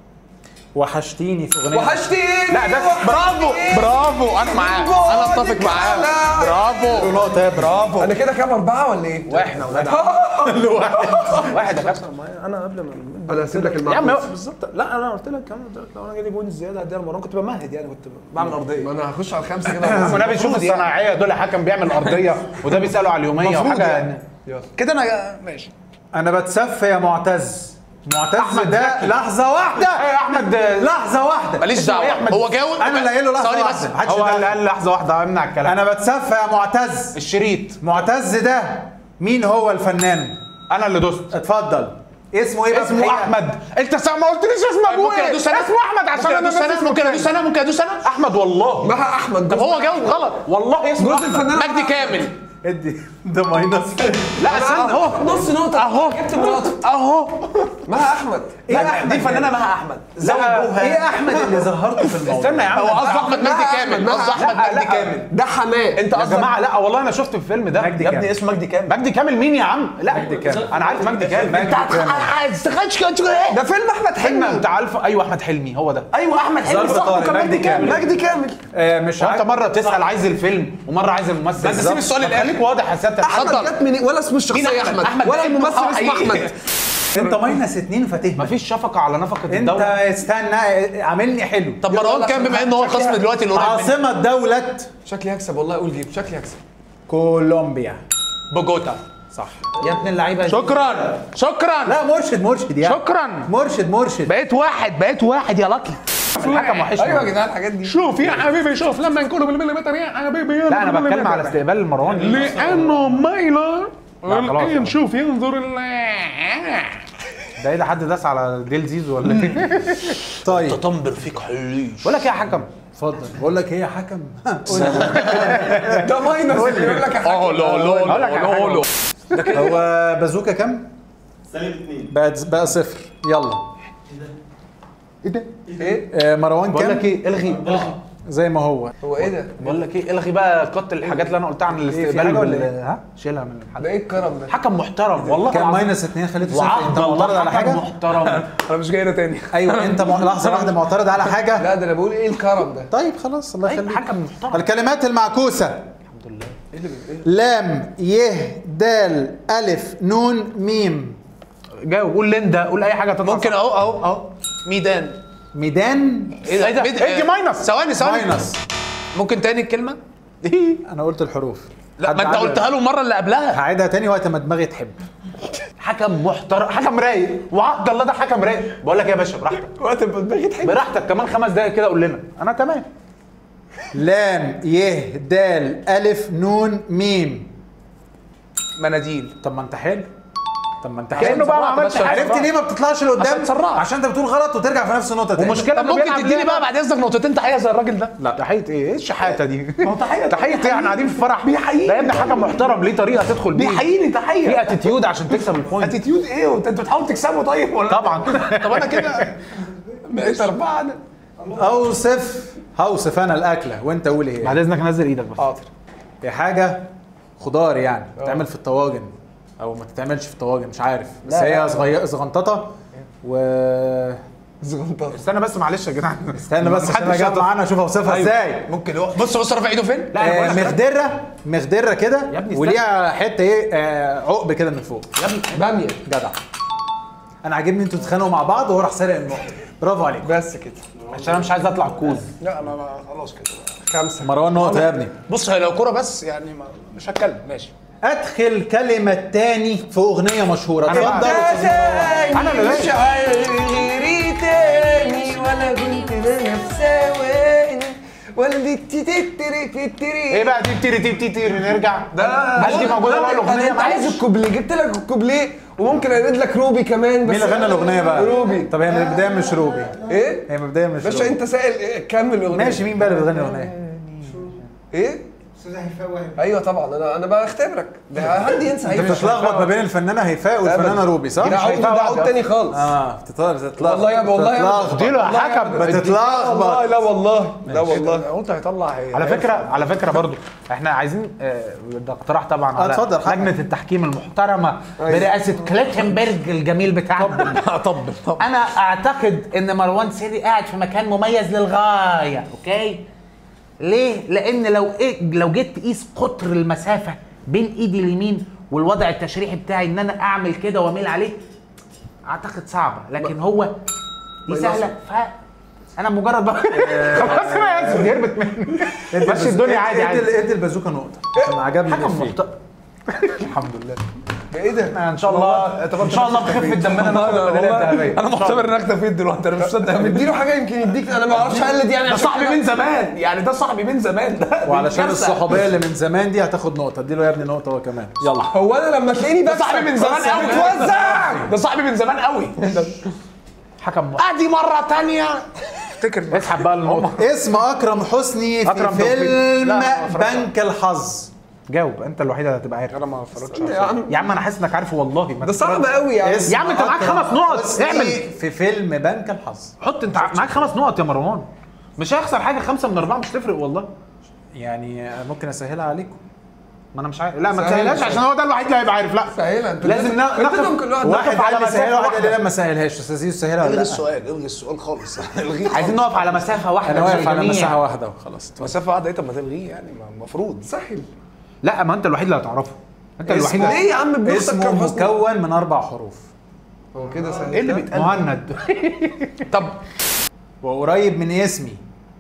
وحشتيني في اغنيه وحشتيني لا ده برافو برافو انا معاه انا اتفق معاه برافو نقطه يا برافو انا كده كام اربعه ولا ايه؟ واحنا ولاد واحد يا كابتن انا قبل ما انا هسيب لك يا عم المعلومه بالظبط لا انا قلت لك انا قلت لك لو انا جالي بونت زياده هديها المره كنت بمهد يعني كنت بعمل ارضيه ما انا هخش على الخمسه كده وانا بيشوف الصناعيه دول حكم بيعمل ارضيه وده بيسالوا على اليوميه المفروض وحاجه يعني. يلا كده انا ماشي انا بتسف يا معتز معتز أحمد ده زكي. لحظه واحده يا احمد لحظه واحده ماليش اسمه إيه دعوه أحمد؟ هو جاوب انا اللي قايل له لحظه ثواني بس واحده محدش هو يدخل. اللي قال لحظه واحده امنع الكلام انا بتسف يا معتز الشريط معتز ده مين هو الفنان انا اللي دوست اتفضل اسمه ايه بقى في اسمه الحقيقة؟ احمد انت سا- ما قلتليش اسم ابوه ممكن ايه ادوس انا اسمه احمد عشان ممكن انا ادوس ناسي انا اسمه ممكن ادوس التاني. انا ممكن ادوس انا احمد والله مها احمد طب هو جاوب غلط والله اسمه جوز احمد الفنان مجدي كامل ادي ده ماينس لا استنى اهو نص نقطه اهو جبت مراته اهو مها احمد لا دي فنانه مها احمد زوجوها ايه احمد اللي ظهرته في الموضوع استنى يا عم هو قصده احمد مجدي مها كامل أحمد، قصده مها احمد مجدي لا، كامل ده حماه انت يا قصدك جماعه لا والله انا شفت الفيلم ده مجدي يا ابني كامل. اسمه مجدي كامل مجدي كامل مين يا عم لا مجدي كامل. انا عارف مجدي كامل مجدي كامل استخدش كده ايه ده فيلم احمد فيلم حلمي انت عارف ايوه احمد حلمي هو ده ايوه احمد حلمي ظرف صح طارق، وكان مجدي كامل. مجدي كامل آه مش وانت عارف مره تسال عايز الفيلم ومره عايز الممثل بس سيب السؤال طب للآخر. خليك واضح يا سياده احمد اتفضل. جت منين ولا اسم الشخصيه مين احمد, أحمد؟ ولا أحمد الممثل آه، اسمه حقيقي. احمد انت ماينس اتنين فاتهنا مفيش شفقه على نفقه انت الدوله استنى عاملني حلو طب مروان كان بما ان هو الخصم دلوقتي اللي قريب مني. عاصمة دولة شكلي هكسب والله قول جيب شكلي هكسب كولومبيا بوجوتا صح يا ابن اللعيبه شكرا شكرا لا مرشد مرشد يعني شكرا مرشد مرشد بقيت واحد بقيت واحد يا لاكي الحكم وحشني ايوه يا جدعان الحاجات دي شوف يا حبيبي شوف لما نكونوا بالمليمتر يا حبيبي يلا لا انا بتكلم بالمليمتر. على استقبال مروان لانه مايلر لا، خلاص، الان خلاص. شوف ينظر ال ده ايه ده حد داس على ديل زيزو ولا ايه؟ طيب تطنبر فيك حليش بقول لك ايه يا حكم اتفضل بقول لك ايه يا حكم ده ماينس اللي يقول لك يا حاج. اه لا لا أقول لك على حاجة. لا هو بازوكا كام؟ سالب اثنين بقى بقى صفر يلا ايه ده ايه آه مروان بقول كام؟ لك ايه الغي الغي زي ما هو هو ايه ده بقول لك ايه الغي بقى قط الحاجات اللي انا قلتها عن في الاستقبال حاجة ولا بال- إيه؟ ها شيلها من الحلقه ده ايه الكرم ده حكم محترم والله كان العظيم. ماينس اتنين خليته صفر وعبد انت معترض الله على حكم حاجه؟ محترم انا مش جاي هنا تاني ايوه انت م... لحظه واحده معترض على حاجه لا ده انا بقول ايه الكرم ده طيب خلاص الله أيوة، يخليك حكم محترم الكلمات المعكوسه الحمد لله لام ي د الف نون ميم جاوب قول ليندا قول اي حاجه تطلع ممكن اهو اهو اهو ميدان ميدان ايه ده ايه ده ادي ماينس. ثواني ثواني ماينس ممكن تاني الكلمه انا قلت الحروف لا حد ما انت عدل. قلتها له المره اللي قبلها هعيدها تاني وقت ما دماغي تحب حكم محترم حكم رايق وعبد الله ده حكم رايق بقول لك إيه يا باشا براحتك وقت ما دماغي تحب براحتك كمان خمس دقايق كده قول لنا انا تمام لام ي د الف نون ميم مناديل طب ما انت حلو طب ما انت كأنه حلو بقى ما عملش حاجة. عرفت ليه ما بتطلعش لقدام عشان اتسرعت. عشان انت بتقول غلط وترجع في نفس النقطه تاني ومشكله طب إنه ممكن بيلعب تديني لعبة- بقى بعد اذنك نقطتين تحيه زي الراجل ده لا تحيه ايه ايه الشحاته دي ما هو تحيه تحيه ايه احنا قاعدين في فرح بيحييني. ده يا ابني حكم محترم ليه طريقه تدخل بيه بيحييني تحيه في اتيتيود عشان تكسب البوينت اتيتيود ايه وانت انت بتحاول تكسبه طيب ولا طبعا طب انا كده بقيت اربعه انا اوصف هوصف انا الاكله وانت قول ايه بعد اذنك نزل ايدك بس حاضر هي حاجه خضار يعني بتتعمل في الطواجن او ما تتعملش في الطواجن مش عارف بس هي صغيره صغنططه و زغنطه استنى بس معلش يا جدعان استنى بس عشان محدش اجمع انا اشوف اوصفها ازاي ممكن يقف بص بص رافع ايده فين؟ لا آه، انا بقول لك مخدره مخدره كده يا ابني استنى. وليها حته ايه آه، عقب كده من فوق يا ابني باميه جدع انا عاجبني انتوا تتخانقوا مع بعض وهو راح سارق النقطه برافو عليك بس كده عشان انا مش عايز اطلع كوز لا انا ما- خلاص كده خمسه مروان نقطه يا ابني بص هي لو كوره بس يعني ما مش هتكلم ماشي ادخل كلمه تاني في اغنيه مشهوره أنا اتفضل أنا اللي مش غيري تاني ولا كنت انا في ثواني ولا دي تتري تتري ايه بقى دي تيري تيري تيري تيري نرجع ده هل دي موجوده بقى الاغنيه انت عايز الكوبليه جبت لك الكوبليه وممكن ارد لك روبي كمان بس مين اللي غنى الاغنيه بقى روبي طب هي من البدايه مش روبي ايه هي من البدايه مش باشا روبي انت سائل إيه؟ كمل الاغنيه ماشي مين بقى اللي بيغني الاغنيه ايه ايوه طبعا انا انا بختبرك ده حد ينسى انت بتتلخبط ما بين الفنانه هيفاء والفنانه روبي صح؟ ده عود ده عود تاني خالص اه بتتلخبط بتتلخبط والله يا والله يا بتتلخبط. اديله يا والله يا حكم ابني. بتتلخبط. والله لا والله لا والله قلت هيطلع ايه على فكره على فكره برضو احنا عايزين آه، ده اقتراح طبعا على اتفضل، حق. لجنه التحكيم المحترمه برئاسه كليتنبرج الجميل بتاعنا طبل طبل انا اعتقد ان مروان سري قاعد في مكان مميز للغايه اوكي ليه لان لو إيه لو جيت تقيس قطر المسافه بين ايدي اليمين والوضع التشريحي بتاعي ان انا اعمل كده واميل عليه اعتقد صعبه لكن هو دي سهله ف انا مجرد بقى خلاص انا اسف دي هربت مني ماشي الدنيا عادي عادي ادي ادي البازوكا نقطه عشان عجبني حكم الإفيه. محترم الحمد لله ده ايه ده؟ ان شاء الله ان شاء الله بخفه دمنا ناخد الميداليه الذهبيه انا معتبر انك اختفيت دلوقتي انا مش مصدق مديله حاجه يمكن يديك انا ما اعرفش اقلد يعني ده عشان صاحبي كده. من زمان يعني ده صاحبي من زمان ده دي وعلشان كارثة. الصحوبيه اللي من زمان دي هتاخد نقطه اديله يا ابني نقطه هو كمان يلا هو انا لما تلاقيني ده بكسب صاحبي من زمان قوي بتوزع ده صاحبي من زمان قوي حكم ادي مره تانية افتكر اسحب بقى النقطه اسم اكرم حسني في أكرم توفيق. فيلم لا، ما اتفرجتش. بنك الحظ جاوب انت الوحيد اللي هتبقى عارف انا ما اتفرجتش يا عم يا عم انا حاسس انك عارفه والله ما ده صعب قوي يعني اسم يا عم انت معاك أكرم خمس نقط. حسني اعمل. في فيلم بنك الحظ حط انت معاك خمس نقط يا مروان مش هيخسر حاجه خمسه من اربعه مش تفرق والله يعني ممكن اسهلها عليكم ما انا مش عارف لا ما سهل، تسهلهاش سهل. عشان هو ده الوحيد اللي هيبقى عارف لا سهلها انت لازم نا- انت ناخد- ممكن واحد واحد نقف على قال لي مسافة سهلها واحد واحدة. قال لي لا ما سهلهاش استاذ زيزو سهلها ولا الغي لا السؤال الغي السؤال خالص الغيه عايزين نقف على مسافه واحده انا واقف على للجميع. مساحه واحده وخلاص مسافه واحده ايه طب ما تلغيه يعني ما- المفروض سهل لا ما انت الوحيد اللي هتعرفه انت الوحيد اسمه- اللي- ليه يا عم ابن اختك اسمه كرم حسني مكون من اربع حروف هو كده سهل ايه اللي بيتقال مهند طب وقريب من اسمي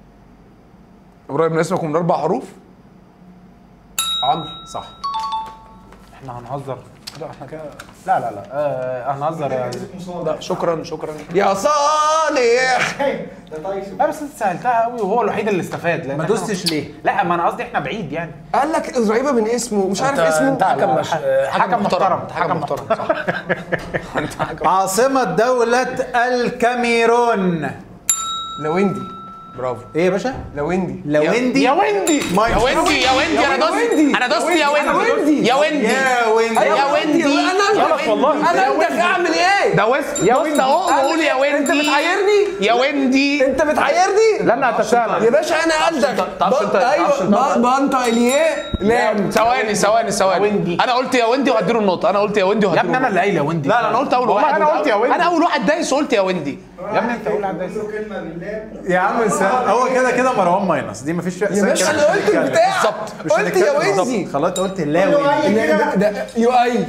قريب من اسمك ومن اربع حروف عمرو صح احنا هنهزر لا احنا كده لا لا لا آه هنهزر يا لا شكرا شكرا يا صالح لا بس انت سالتها قوي وهو الوحيد اللي استفاد لان ما إحنا- دوستش ليه؟ لا ما انا قصدي احنا بعيد يعني قال لك قريبه من اسمه مش عارف اسمه انت حكم مش حكم محترم حكم حكم محترم صح انت حكم عاصمة دولة الكاميرون لويندي برافو ايه يا باشا؟ لويندي لويندي يا ويندي ماي- يا ويندي يا ويندي انا دوست انا دوست يا ويندي يا ويندي يا ويندي يا ويندي انا غلط والله انا عندك اعمل ايه ده ويست يا ويندي اهو بقول يا ويندي انت بتعايرني يا ويندي انت بتعايرني لن اتسامح يا باشا انا قلدك تعرفش انت- تعرفش انت- ايوه بانتا اليه لام ثواني ثواني ثواني ويندي. انا قلت يا ويندي وهديله النقطه انا قلت يا ويندي يا وهديله ابني انا اللي قايل يا ويندي لا لا انا قلت اول والله واحد انا قلت يا ويندي انا اول واحد دايس وقلت يا ويندي يا ابني انت اول واحد دايس يا عم س- هو كده كده مروان ماينس دي مفيش فيها يا باشا انا قلت البتاع مش قلت يا هنتكلم ويندي بالظبط. خلاص قلت لا ويندي ده- ده- يو اي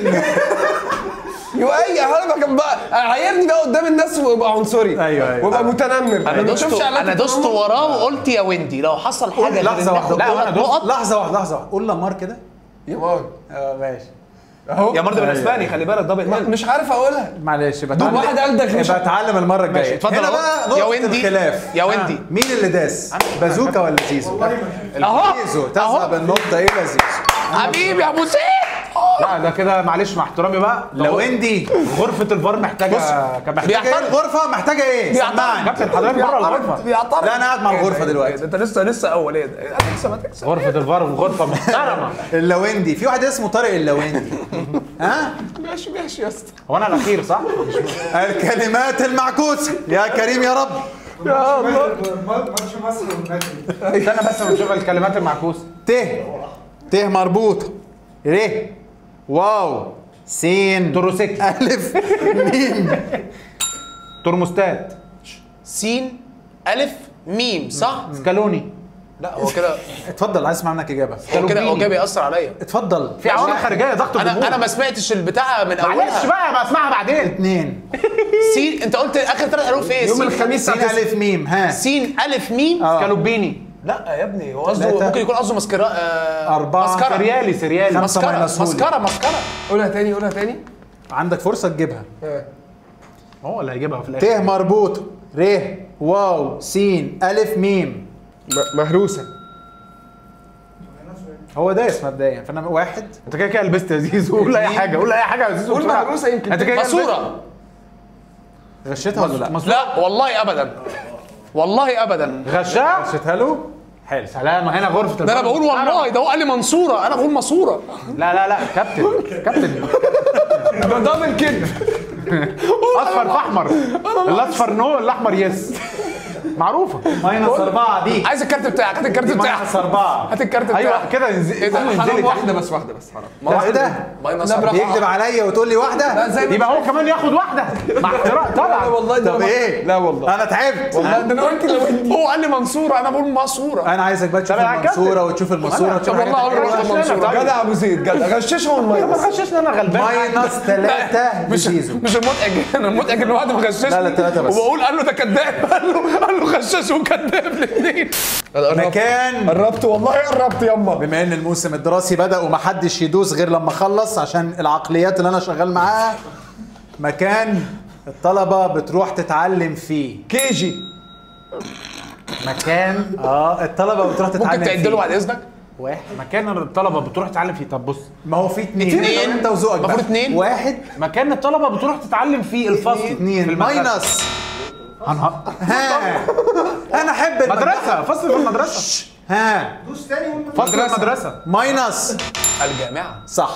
يو اي انا كان بقى عايرني بقى قدام الناس وابقى عنصري أيوة، أيوة. وابقى متنمر انا ما دوست بتشوفش إعلانات انا دوست التنمر؟ وراه وقلت يا ويندي لو حصل حاجه غير لحظة إن واحدة إحنا لا ناخد واحدة نقط لحظة واحدة لحظة واحدة قول لامار كده يا مار اه ماشي اهو يا مرضى أيوة. بالاسباني خلي بالك دبل ما- مش عارف اقولها معلش دول واحد قال ده مش- يبقى اتعلم المرة الجاية اتفضل هنا أهو. بقى يا نقطة ويندي. الخلاف يا ويندي. آه. مين اللي داس بازوكا ولا زيزو اهو زيزو تذهب النقطة إلى زيزو حبيبي يا ابو زيد لا ده كده معلش مع احترامي بقى لو اندي غرفه الفار محتاجه كان محتاجه محتاجة ايه الغرفة محتاجة ايه؟ سمعني كابتن حضرتك بره الغرفه لا انا قاعد مع الغرفة دلوقتي انت لسه لسه اول ايه ده هتكسب هتكسب غرفه الفار غرفه محترمه اللويندي في واحد اسمه طارق اللويندي ها ماشي ماشي يا اسطى هو انا الاخير صح؟ الكلمات المعكوسة يا كريم يا رب يا الله ماتش مصر والمغرب استنى بس ما نشوف الكلمات المعكوسه ت ت مربوطة ر واو سين تروسيك ألف ميم ترموستات سين الف ميم صح سكالوني لا هو كده اتفضل عايز اسمع منك إجابة هو كده هو كده بيأثر عليا اتفضل في عوامل خارجيه ضغط انا الجمهور انا ما سمعتش البتاع من معلش اولها بقى بقى اسمعها بعدين اتنين سين انت قلت اخر ثلاث حروف ايه يوم سين- الخميس سين الساعة ألف ميم ها سين الف ميم آه. سكالوبيني لا يا ابني هو قصده ثلاثة. ممكن يكون قصده مسكرة آه أربعة. مسكرة سريالي سريالي خمسة مسكرة ماينس هولي. مسكرة مسكرة قولها تاني قولها تاني عندك فرصة تجيبها هو اللي هيجيبها في ت الاخر مربوطة ر واو سين ألف ميم م- مهروسه هو دايس مبدئيا فانا واحد انت كده كده لبست يا زيزو قول اي حاجه قول اي حاجه يا زيزو قول بسرعة. مهروسة يمكن انت كده كده ماسورة غشيتها ولا لا؟ لا والله ابدا والله ابدا غشاء غشيتها له حلو سلام هنا غرفه ده انا الفار بقول والله ده هو قال لي منصورة انا بقول ماسورة لا لا لا كابتن كابتن ده دبل كده اصفر في احمر الاصفر نو الاحمر يس معروفه ماينس أربعة دي عايز الكارت بتاعك هات الكارت بتاعك ماينس أربعة هات الكارت بتاعك ايوه كده انزل ايه ده انزلي حرام تحت. واحده بس واحده بس حرام لا ايه ده؟ ماينس لا، براحة. بيكذب عليا وتقول لي واحدة؟ لا زي يبقى هو كمان ياخد واحده مع احترام لا طبعا والله ده طب ما- ايه؟ لا والله انا تعبت والله ده انا قلت لو انت هو قال لي منصورة انا بقول ماسورة انا عايزك بقى تشوف طب يا المنصورة كابتن. وتشوف المنصورة وتشوف طب والله حاجات عمري ما كتير. قلت منصورة جدع ابو زيد جدع غششهم ما الماينس تغششني انا غلبان ماينس ثلاثة مش لزيزو مش المضحك انا المضحك ان واحد ما غششني لا، لا، تلاتة بس. وبقول قال له ده كذاب قال له قال له غشاش وكذاب الاثنين مكان قربت والله قربت يما بما ان الموسم الدراسي بدا ومحدش يدوس غير لما اخلص عشان العقليات اللي انا شغال معاها مكان الطلبه بتروح تتعلم فيه كي جي مكان اه الطلبه بتروح تتعلم ممكن تعد فيه له بعد اذنك واحد مكان الطلبه بتروح تتعلم فيه طب بص ما هو في اتنين اتنين. انت وذوقك المفروض بقى. اتنين. واحد مكان الطلبه بتروح تتعلم فيه الفصل في اتنين المدرسة. ماينس هنها- ها انا احب المدرسة. مدرسه فصل في المدرسه ها دوس تاني وانت فصل المدرسه ماينس الجامعة صح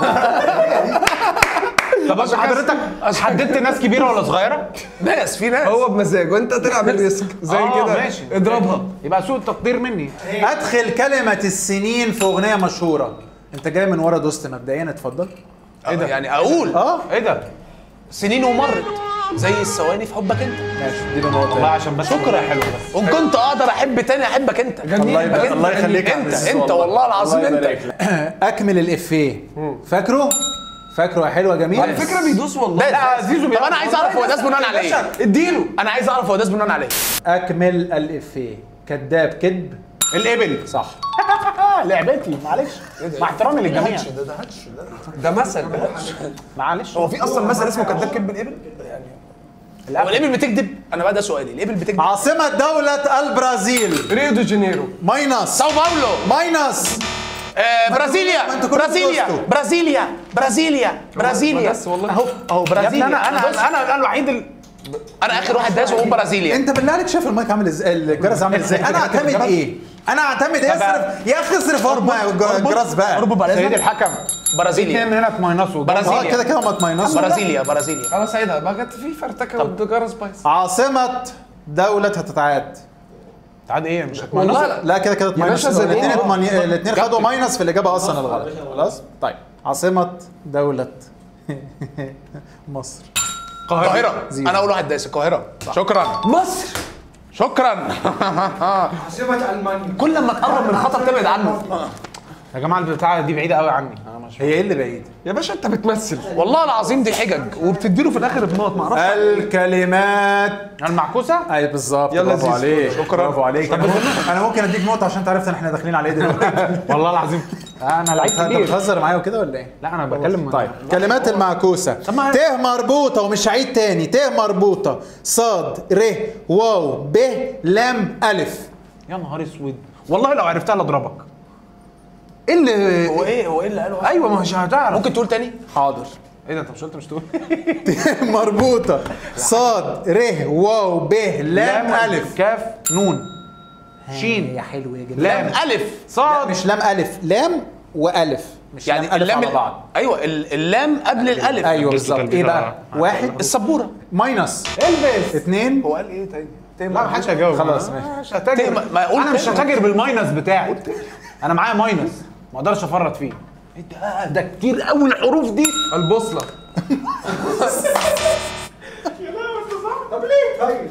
طب عشان حضرتك حددت ناس كبيره ولا صغيره ناس في ناس هو بمزاجه انت تلعب الريسك زي آه، كده ماشي. اضربها يبقى سوء التقدير مني ادخل كلمه السنين في اغنيه مشهوره انت جاي من ورا دوست مبدئيا اتفضل ايه ده يعني اقول اه ايه ده سنين ومرت زي الثواني في حبك انت ماشي دي نقطه والله عشان بس شكرا يا حلو بس وان كنت اقدر احب تاني احبك انت الله يبارك الله يخليك يا انت عزيز انت والله العظيم الله انت يبارك لك. اكمل الافيه فاكره فاكره يا حلو يا جميل على فكره بيدوس والله لا زيزو طب انا عايز اعرف هو داس بناء على ايه اديله انا عايز اعرف هو داس بناء على ايه اكمل الافيه كذاب كذب الابل صح اه لعبتي معلش مع احترامي للجميع ده ده هاتش ده ده مثل معلش هو في اصلا مثل اسمه كذاب كذب الابل؟ يعني هو الابل بتكذب؟ انا بقى ده سؤالي الابل بتكذب؟ عاصمة دولة البرازيل ريو دي جانيرو ماينس ساو باولو ماينس آه ما برازيليا انتوا كلكم برازيليا دوستوا. برازيليا برازيليا برازيليا بس والله. اهو اهو يا ابني برازيليا انا انا بص، انا انا الوحيد اللي انا اخر واحد داس واقول برازيليا انت بالله عليك شايف المايك عامل ازاي الجرس عامل ازاي انا اعتمد ايه انا اعتمد ايه اصرف يا اخي اصرف اربع الجرس بقى اربط بعد سيد اذنك الحكم برازيليا اتنين هنا في ماينس اه برازيليا كده كده ما تماينصوا برازيليا برازيليا خلاص عيدها بقى جت في فرتكه وجرس بايظ عاصمة دولة هتتعاد تعاد ايه مش والله هتماينس لا لا كده كده تماينص باشا زي الاثنين ايه؟ الاثنين خدوا ماينس في الاجابه اصلا الغلط خلاص طيب عاصمة دولة مصر القاهره زيرو. انا اول واحد داس القاهره شكرا مصر شكرا عاصمة المانيا كل ما تقرب من خطر تبعد عنه يا جماعه البتاعه دي بعيده قوي عني انا مش هي ايه اللي بعيد يا باشا انت بتمثل والله العظيم دي حجج وبتديله في الاخر بنقط معرفش الكلمات المعكوسه اي بالظبط يلا برافو زيزو. عليك شكراً. برافو عليك انا ممكن, انا ممكن اديك نقطه عشان انت عرفت ان احنا داخلين على ايه دلوقتي والله العظيم انا لعيب انت كبير بتهزر معايا وكده ولا ايه؟ لا انا بتكلم طيب كلمات المعكوسة ما- ت مربوطة ومش هعيد تاني ت مربوطة صاد ر واو ب لام ألف يا نهار اسود والله لو عرفتها لاضربك ايه اللي هو ايه هو ايه اللي قاله ايوه ما مش هتعرف ممكن تقول تاني حاضر ايه ده انت مش قلت مش تقول ت مربوطة صاد ر واو ب لام ألف كاف نون شين يا حلو يا جدع لام الف لا صاد مش لام ألف لام وألف مش يعني لام ألف اللام على ال- بعض ايوه ال- اللام قبل الالف ايوه بالظبط ايه بقى؟ واحد السبوره ماينس البس اتنين هو قال ايه تاني لا ما حدش هيجاوب خلاص، أنا ماشي. مش هتاجر ما- ما يقول انا مش تاني. هتاجر بالماينس بتاعي انا معايا ماينس ما اقدرش افرط فيه ايه ده ده كتير قوي الحروف دي البوصله طب ليه طيب؟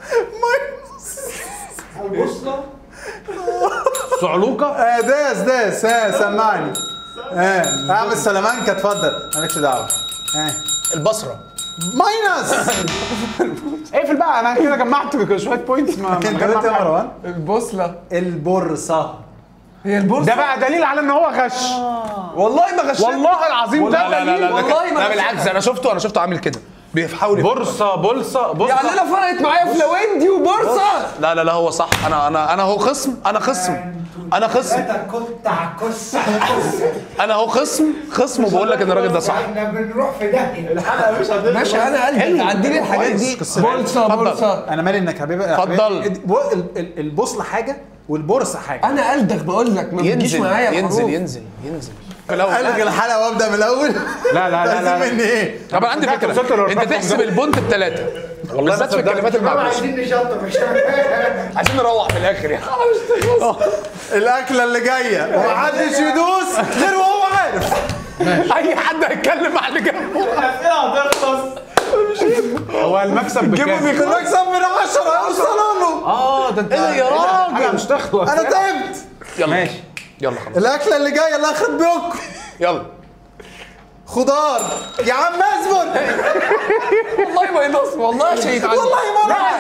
البوصلة صعلوقه آه داس داس ها سمعني ها اعمل سلامانكا اتفضل مالكش دعوه ها البصره ماينس اقفل بقى انا كده جمعت شويه بوينتس ما ما انت جمع قلت يا حاجة. مروان البوصله البورصه هي البوصله ده بقى دليل على ان هو غش والله ما غشيت والله العظيم ده لا لا لا دليل لا والله ما لا غشيت. بالعكس انا شفته انا شفته عامل كده بيحاول بورصه بولصه بص يعني انا فرقت معايا في لويندي وبورصه لا لا لا هو صح انا انا انا هو خصم انا خصم انا خصم ثلاثة كنت عكس عكس انا هو خصم خصم وبقول لك ان الراجل ده صح احنا بنروح في داهية الحلقة مش باشا انا قلبي تعدي لي الحاجات دي قصة بورصه اتفضل. بورصه انا مالي انك حبيبي اتفضل. بو- ال- ال- البوصله حاجه والبورصه حاجه انا قلدك بقول لك ما بتجيش ينزل معايا ينزل الحروف. ينزل ينزل الغي الحلقه وابدا من الاول لا لا لا لا, لازم لا. مني ايه طب انا عندي وصلت فكره للرقم انت تحسب ده. البونت بثلاثه والله بالذات في الكلمات شباب المعكوسه عايزين نشطب مش عايزين نروح في الاخر يعني الاكله اللي جايه ومحدش يدوس غير وهو عارف اي حد هيتكلم مع اللي جنبه هو المكسب بكام؟ في المكسب من 10 اوصلوا له اه ده انت ايه ده يا الحلقة راجل مش تخلص انا تعبت يلا ماشي يلا خلاص الاكله اللي جايه الله يخرب بيوتكم يلا خضار يا عم اصبر والله ما ينص والله شيء يتعدي والله ما أنا-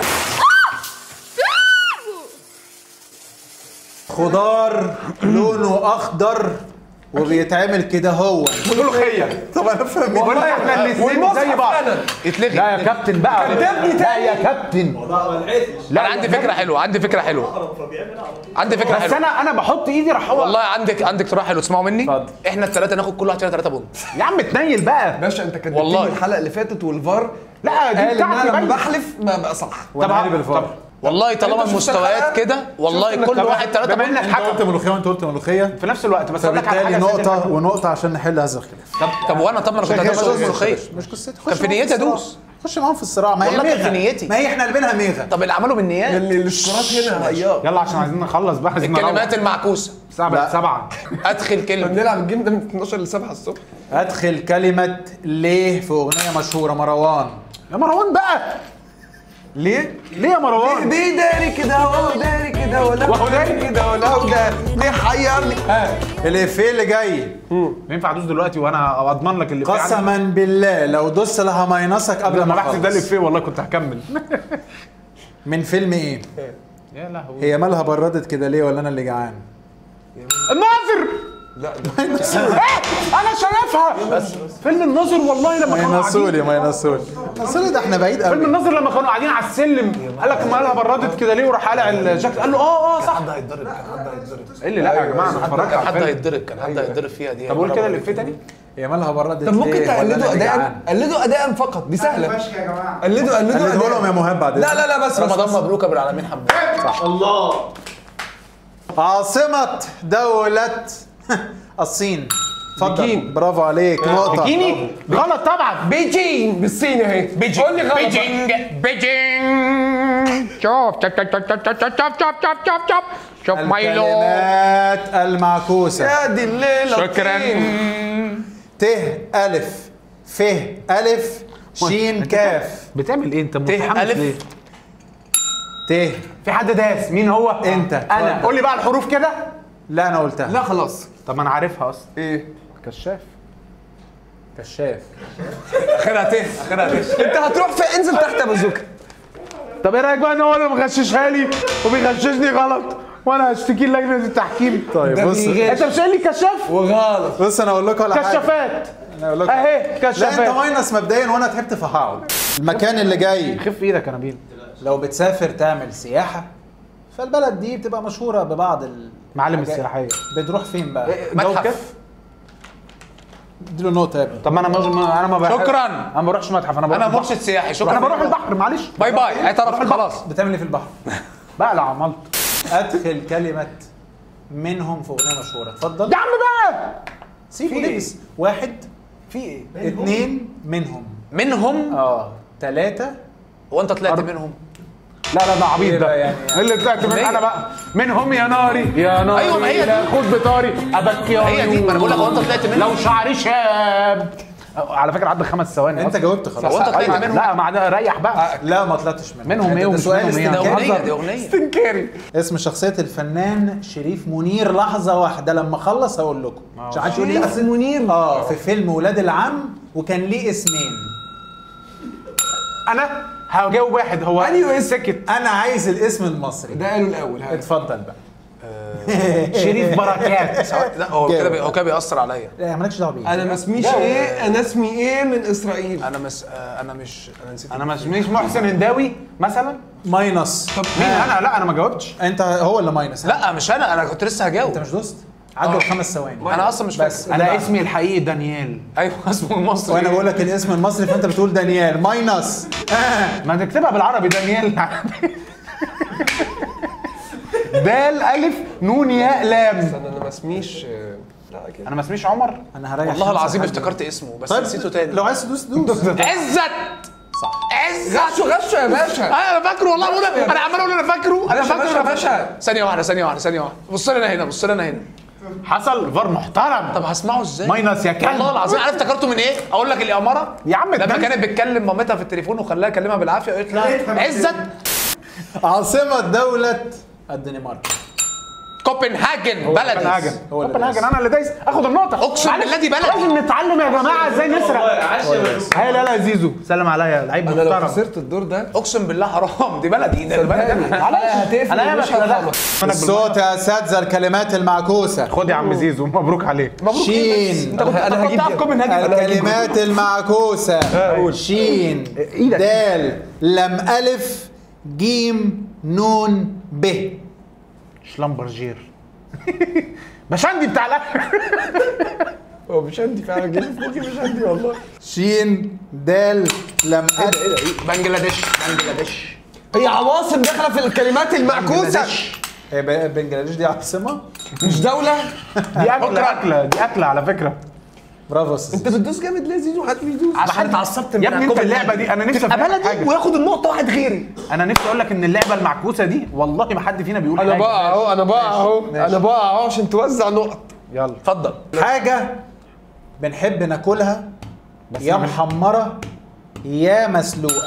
خضار لونه اخضر وبيتعمل كده هو ملوخيه طب انا فاهم والله احنا الاثنين زي والمصحف بعض انا يتلغي لا يا كابتن بقى لا يا كابتن لا انا عندي فكره حلوه عندي فكره حلوه عندي فكره بس حلوه انا انا بحط ايدي راح هو والله عندك عندك اقتراح حلو تسمعوا مني اتفضل. احنا الثلاثه ناخد كل واحد فينا ثلاثه بونت يا عم اتنيل بقى باشا انت كدبتني والله. الحلقه اللي فاتت والفار لا دي قال ان بتاعتي انا لما باينة. بحلف ما بقى صح وانا عارف الفار والله طالما انت شفت المستويات الحلقة؟ كده والله كل طب واحد ثلاثه بما انك انت قلت حكم ملوخيه وانت قلت ملوخيه في نفس الوقت بس اقول لك على فبالتالي حاجه نقطه نقطه ونقطه عشان نحل هذا الخلاف طب طب وانا طب ما انا كنت شغال هدوس شغال ملوخيه شغال. مش قصتي كان في نيتي ادوس خش معاهم في الصراع ما هي والله كان ميغه في نيتي. ما هي احنا قلبينها ميغه طب اللي عملوا بالنيات اللي الاشتراك هنا هياق يلا عشان عايزين نخلص بقى عايزين نروح. الكلمات المعكوسه الساعه بقت سبعة ادخل احنا كلمه بنلعب الجيم ده من 12 ل 7 الصبح ادخل كلمه ليه في اغنيه مشهوره مروان يا مروان بقى ليه؟ ليه يا مروان دي داري كده اهو داري كده ولا وهو داري؟ كده ولا هو داري ليه حيرني؟ ها الافيه اللي جاي ينفع ادوس دلوقتي وانا اضمن لك اللي قسما بالله لو دوست لها ماينصك قبل لما ما بحسب ده اللي اخلص فيه والله كنت هكمل من فيلم ايه يا لهوي هي مالها بردت كده ليه ولا انا اللي جعان الناظر لا ايه انا شايفها بس فيلم الناظر والله لما ما كانوا قاعدين ينسولي ما ينسولي نسولي ده احنا بعيد فيلم قوي الناظر لما كانوا قاعدين على السلم قال لك مالها بردت كده ليه وراح قالع الجاكيت قال له اه اه صح حد هيتضرب كان حد هيتضرب ايه اللي لا يا جماعه انا اتفرجت كان على حد الفيلم هيتضرب كان حد هيتضرب فيها دي طب قول كده الافيه تاني هي مالها بردت طب ممكن ليه؟ ولا تقلدوا أنا اداء جعان؟ قلدوا اداء فقط دي سهله فشخ يا جماعه قلدوا قلدوا قلدوا أداء. لهم يا مهاب بعد لا لا لا بس بس, رمضان بس. مبروك ابو العالمين حبايبي الله عاصمة دولة الصين اتفضل بكين. برافو عليك نقطة بكيني غلط طبعا بيجين بالصين اهي بيجين قول لي غلط بيجينج بيجينج شوف شوف شوف شوف شوف شوف شوف شوف شوف شوف شوف مايلو الكلمات المعكوسة يا دي الليله شكرا الطين. ت ألف ف ألف شين كاف بتعمل ايه انت متحمس ألف. ليه ت في حد داس مين هو أنت. انا اتفضل. قول لي بقى الحروف كده لا أنا قلتها لا خلاص طب ما انا عارفها اصلا ايه كشاف كشاف اخرها ته اخرها ته انت هتروح في انزل تحت يا بازوكا طب ايه رايك بقى ان هو اللي مغششها لي وبيغششني غلط وانا هشتكي لجنه التحكيم طيب ده بص بيغش. انت مش قايل لي كشاف وغلط بص أنا أقول لكم على حاجة كشافات أنا أقول لكم اهي لا أنت كشافات ماينس مبدئيا وأنا تعبت فهقعد المكان اللي جاي خف ايدك يا نبيل لو بتسافر تعمل سياحة فالبلد دي بتبقى مشهورة ببعض ال معالم الحاجات. السياحيه بتروح فين بقى؟ متحف اديله نقطة يا ابني طب ما انا مش انا ما بحب شكراً. انا ما بروحش متحف انا بروح انا البحر. مرشد سياحي شكرا انا بروح البحر معلش باي باي اعترف خلاص بتعمل ايه في البحر؟ بقلع عملت ادخل كلمة منهم في اغنية مشهورة اتفضل يا عم بقى سيبه في إيه؟ لبس واحد في ايه اتنين منهم منهم اه تلاتة هو انت طلعت منهم لا لا ده عبيط إيه ده بقى يعني؟ اللي طلعت من انا بقى منهم يا ناري يا ناري أيوة، ما هي دي. لا خد بطاري ابكي هي دي ما انا بقول لك هو انت طلعت منهم لو شعري شاب على فكره عدى خمس ثواني انت أصلاً. جاوبت خلاص هو انت طلعت أيوة، منهم لا ما عدا- ريح بقى لا ما طلعتش منهم منهم ده ايه ومش سؤال منهم ايه؟ ده استنكاري. اغنيه دي اغنيه استنكاري اسم شخصية الفنان شريف منير لحظة واحدة لما اخلص هقول لكم عشان محدش يقول لي شريف أصل- منير اه في فيلم ولاد العم وكان ليه اسمين انا هجاوب واحد هو أيوة، اسم. سكت انا عايز الاسم المصري ده قالوا الاول ها. اتفضل بقى شريف بركات لا هو كده بي- هو كده بيأثر عليا لا مالكش دعوه بيه انا ما اسميش ايه انا اسمي ايه من اسرائيل انا مس آه، انا مش انا نسيت انا ما اسميش محسن هنداوي مثلا ماينس طب مين انا لا انا ما جاوبتش انت هو اللي ماينس لا مش انا انا كنت لسه انت هجاوب مش دوست عدوا خمس ثواني انا اصلا مش بس فاكر انا اسمي الحقيقي دانيال ايوه اسمه المصري وانا بقول لك الاسم المصري فانت بتقول دانيال ماينس آه. ما تكتبها بالعربي دانيال دال الف نون ياء لام استنى انا ما اسميش آه، لا كده انا ما اسميش عمر انا هراجع والله خمسة العظيم لحد افتكرت اسمه بس طيب نسيته تاني لو عايز تدوس دوس عزت صح عزت غشوا غشوا يا باشا انا فاكره والله بقول انا عمال اقول انا فاكره انا باشا، فاكره باشا، انا باشا. فاكره ثانيه واحده ثانيه واحده ثانيه واحده بص لي انا هنا بص لي انا هنا حصل فار محترم طب هسمعه ازاي ماينس يا كلب والله العظيم عارف افتكرته من ايه اقول لك الاماره يا عم لما الدم- كانت بتكلم مامتها في التليفون وخلاها يكلمها بالعافيه قالت لها عزت عاصمة دولة الدنمارك كوبنهاجن بلدي كوبنهاجن هو اللي كوبنهاجن انا اللي دايس اخد النقطه أقسم معلش، بالله دي بلدي. لازم نتعلم يا جماعه ازاي نسرق هاي لا لا زيزو سلم عليا لعيب انا لو محترم خسرت الدور ده اقسم بالله حرام دي بلدي ده صدقني بلدي الحلقه هتقفل انا يا ومش باشا لا هرحمك الصوت يا اساتذه الكلمات المعكوسه خد يا عم زيزو مبروك عليك شين انا هجيب دي. كوبنهاجن الكلمات المعكوسة شين إيدك. دال لم ألف جيم نون ب شلمبرجير بشندي بتاع الاكل هو مش عندي فعلا جه في مخي مش عندي والله شين دال لم ألف بنجلاديش بنجلاديش هي عواصم داخله في الكلمات المعكوسه إيه، ب- بنجلاديش دي عاصمة مش دوله دي اكله اكله دي اكله على فكره برافو يا أستاذ انت بتدوس جامد ليه زيزو محدش بيدوس عشان اتعصبت يا ابني انت اللعبه دي انا نفسي افهمك بلدي حاجه وياخد النقطه واحد غيري انا نفسي اقول لك ان اللعبه المعكوسه دي والله ما حد فينا بيقول انا حاجه بقى اهو انا بقى اهو انا بقى اهو عشان توزع نقط يلا اتفضل حاجة بنحب ناكلها يا محمرة يا مسلوقة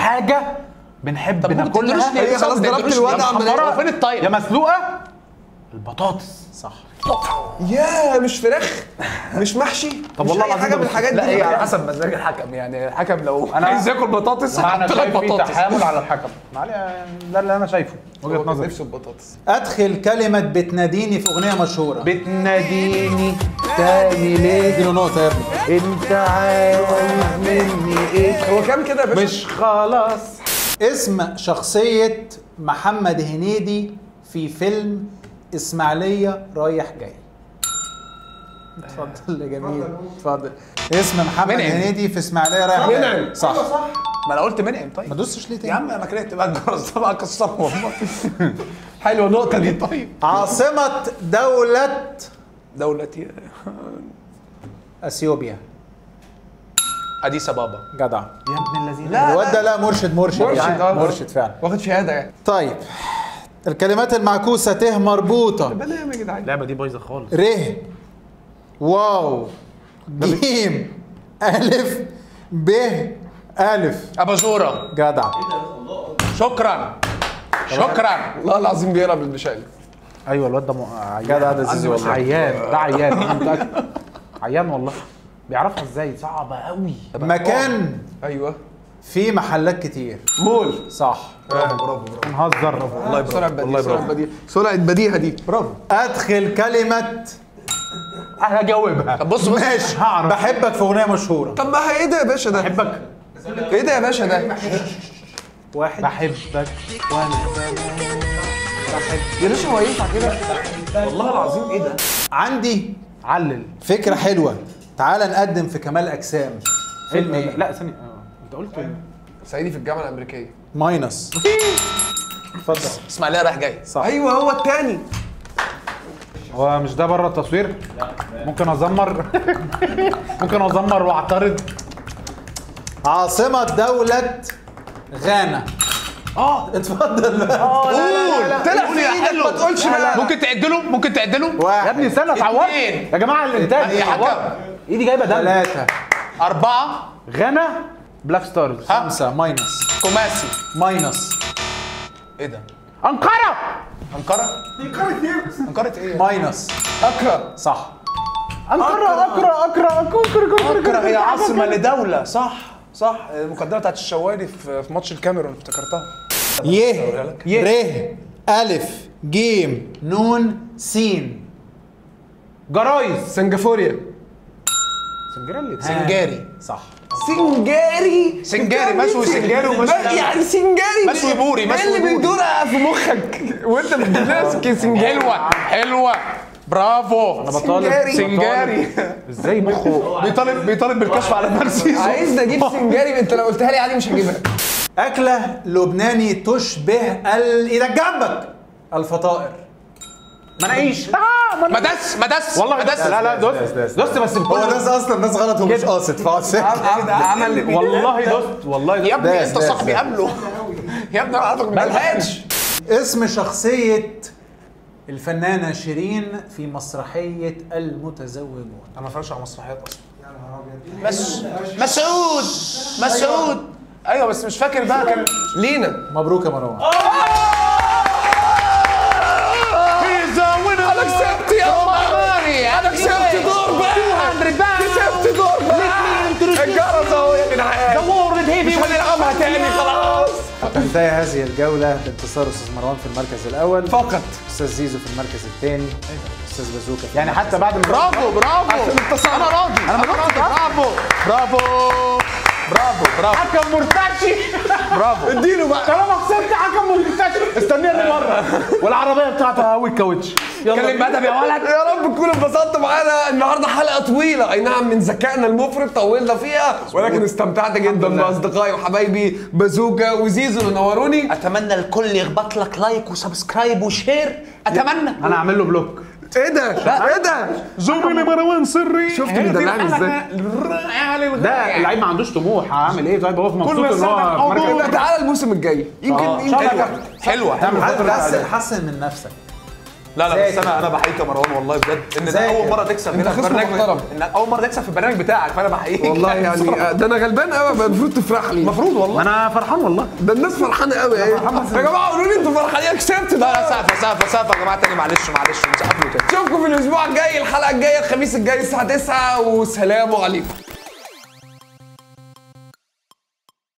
حاجه بنحب طب ممكن تدروش ناكلها ليه هي خلاص ما ضربت تدروش الواد ليه؟ عمال محمرة. يقول. هو فين الطيب يا مسلوقه البطاطس صح يا مش فراخ مش محشي طب مش والله أي العظيم حاجه ده من بس- الحاجات لا دي هي على حسب مزاج الحكم يعني الحكم لو أنا- عايز ياكل بطاطس انا هحط لك شايف في بطاطس تحامل على الحكم معلش ده اللي انا شايفه وجهه هو كان نظري نفسه ببطاطس ادخل كلمه بتناديني في اغنيه مشهوره بتناديني تاني ليه اديله نقطه يا ابني انت عاوز مني ايه هو كام كده يا باشا مش خلاص اسم شخصيه محمد هنيدي في فيلم اسماعيليه رايح جاي اتفضل يا جميل اتفضل اسم محمد منعم. هنيدي في اسماعيليه رايح جاي منعم. صح ما انا قلت منعم ما طيب دوستش ليه يا تاني عم انا كرهت بقى الجرس ده بقى كسره والله حلوه النقطه دي طيب عاصمه دوله دولتي اثيوبيا اديس ابابا جدع يا ابن الذين لا الواد ده لا مرشد مرشد مرشد، يعني آه. مرشد فعلا واخد شهاده يعني طيب الكلمات المعكوسه ته مربوطه بنام يا جدعان اللعبه دي بايظه خالص ر واو جيم الف ب الف اباجوره جدع شكرا شكرا والله العظيم بيقرا بالمشاكل ايوه الواد ده م- عيان جدع ده زيزو والله عيان ده عيان انا متاكد عيان والله بيعرفها ازاي صعبه قوي مكان ايوه فيه محلات كتير مول صح نهزر والله سرعه بديهه سرعه بديهه سرعه بديهه دي برافو ادخل كلمه هجاوبها طب بص بص ماشي هعرف. بحبك في اغنيه مشهوره طب ما ايه ده يا باشا ده بحبك ايه ده يا باشا ده واحد بحبك وانا يا باشا هو ينفع كده والله العظيم ايه ده عندي علل فكره حلوه تعال نقدم في كمال اجسام فيلم ايه لا ثانيه آه، انت قلت إيه؟ صعيدي في الجامعه الامريكيه ماينس اتفضل اسماعيليه رايح جاي صح ايوه هو التاني هو مش ده بره التصوير ممكن ازمر ممكن ازمر واعترض عاصمه دوله غانا اه اتفضل قول طلع في ايدك ما تقولش بقى ممكن تعدله ممكن تعدله واحد يا ابني استنى اتعورت اتنين. يا جماعه الانتاج يا حكم. اتعورت. ايدي جايبه دم ثلاثة أربعة غانا بلاك ستارز ها خمسة ماينس خماسي ماينس ايه ده؟ انقره أنقرة؟ أنقرة ايه؟ ماينس اقرا صح انقره اقرا اقرا اقرا أنقرة هي عاصمة لدولة صح صح المقدمة بتاعت الشوالي في في ماتش الكاميرون افتكرتها ي ر ألف جيم نون سين جرايز سنغافوريا سنجريلا سنجاري صح سنجاري سنجاري مشوي سنجاري ومشوي يعني سنجاري مشوي بوري، ايه مشوي اللي بوري. بيدور في مخك وانت بتمسك سنجاري حلوة حلوة برافو انا بطالب سنجاري. سنجاري ازاي مخه بيطالب بيطالب بالكشف على مرسيزو عايز اجيب سنجاري انت لو قلتها لي عادي مش هجيبها أكلة لبناني تشبه ال إذا جنبك الفطائر مناقيش مدس مدس والله مدس لا لا دوست دوست بس هو بكل ناس أصلا ناس غلط ومش قاصد فقط عمل والله دوست والله يا دوست ابني داس، انت داس، صاحبي داس. قبله يا ابني انا عارفك من ما لحقتش اسم شخصية الفنانة شيرين في مسرحية المتزوجون انا ما اتفرجش على مسرحيات اصلا مس... مسعود مسعود ايوه بس مش فاكر بقى كان لينا مبروك يا مروان انا كسبت يا ماري انا كسبت دور بقى كسبت دور بقى الجرس اهو يا جدعان مش هنلعبها تاني خلاص تنتهي هذه الجولة بانتصار أستاذ مروان في المركز الأول فقط أستاذ زيزو في المركز الثاني أستاذ بازوكا في يعني المركز حتى بعد ما برافو برافو انا راضي انا راضي برافو برافو برافو برافو حكم مرتشي برافو اديله بقى طالما خسرت حكم مرتشي استنيني بره والعربيه بتاعتها هاوي الكاوتش اتكلم بأدب يا ولد يا رب تكونوا انبسطتوا معانا النهارده حلقه طويله اي نعم من ذكائنا المفرط طولنا فيها ولكن استمتعت جدا باصدقائي وحبايبي بازوكا وزيزو اللي نوروني اتمنى الكل يخبط لك لايك وسبسكرايب وشير اتمنى انا هعمل له بلوك ايه ده؟ ايه ده؟ زومي لمروان سري شفت بيدلعني ازاي؟ ده اللعيب ما عندوش طموح هعمل ايه طيب هو في مبسوط ان هو في لا مركز تعالى الموسم الجاي يمكن آه. يمكن حلوه حسن حسن من نفسك لا لا بس ذاكر. انا انا بحييك يا مروان والله بجد ان ده ذاكر. اول مره تكسب انت هنا في خصم البرنامج محترم. ان اول مره تكسب في البرنامج بتاعك فانا بحييك والله يعني ده انا غلبان قوي بقى المفروض تفرح لي المفروض والله انا فرحان والله ده الناس فرحانه قوي ايه يا جماعه قولوا لي انتوا فرحانين كسبت لا لا ده سقف سقف سقف يا جماعه تاني معلش معلش نسقف له تاني اشوفكم في الاسبوع الجاي الحلقه الجايه الخميس الجاي الساعه 9 وسلام عليكم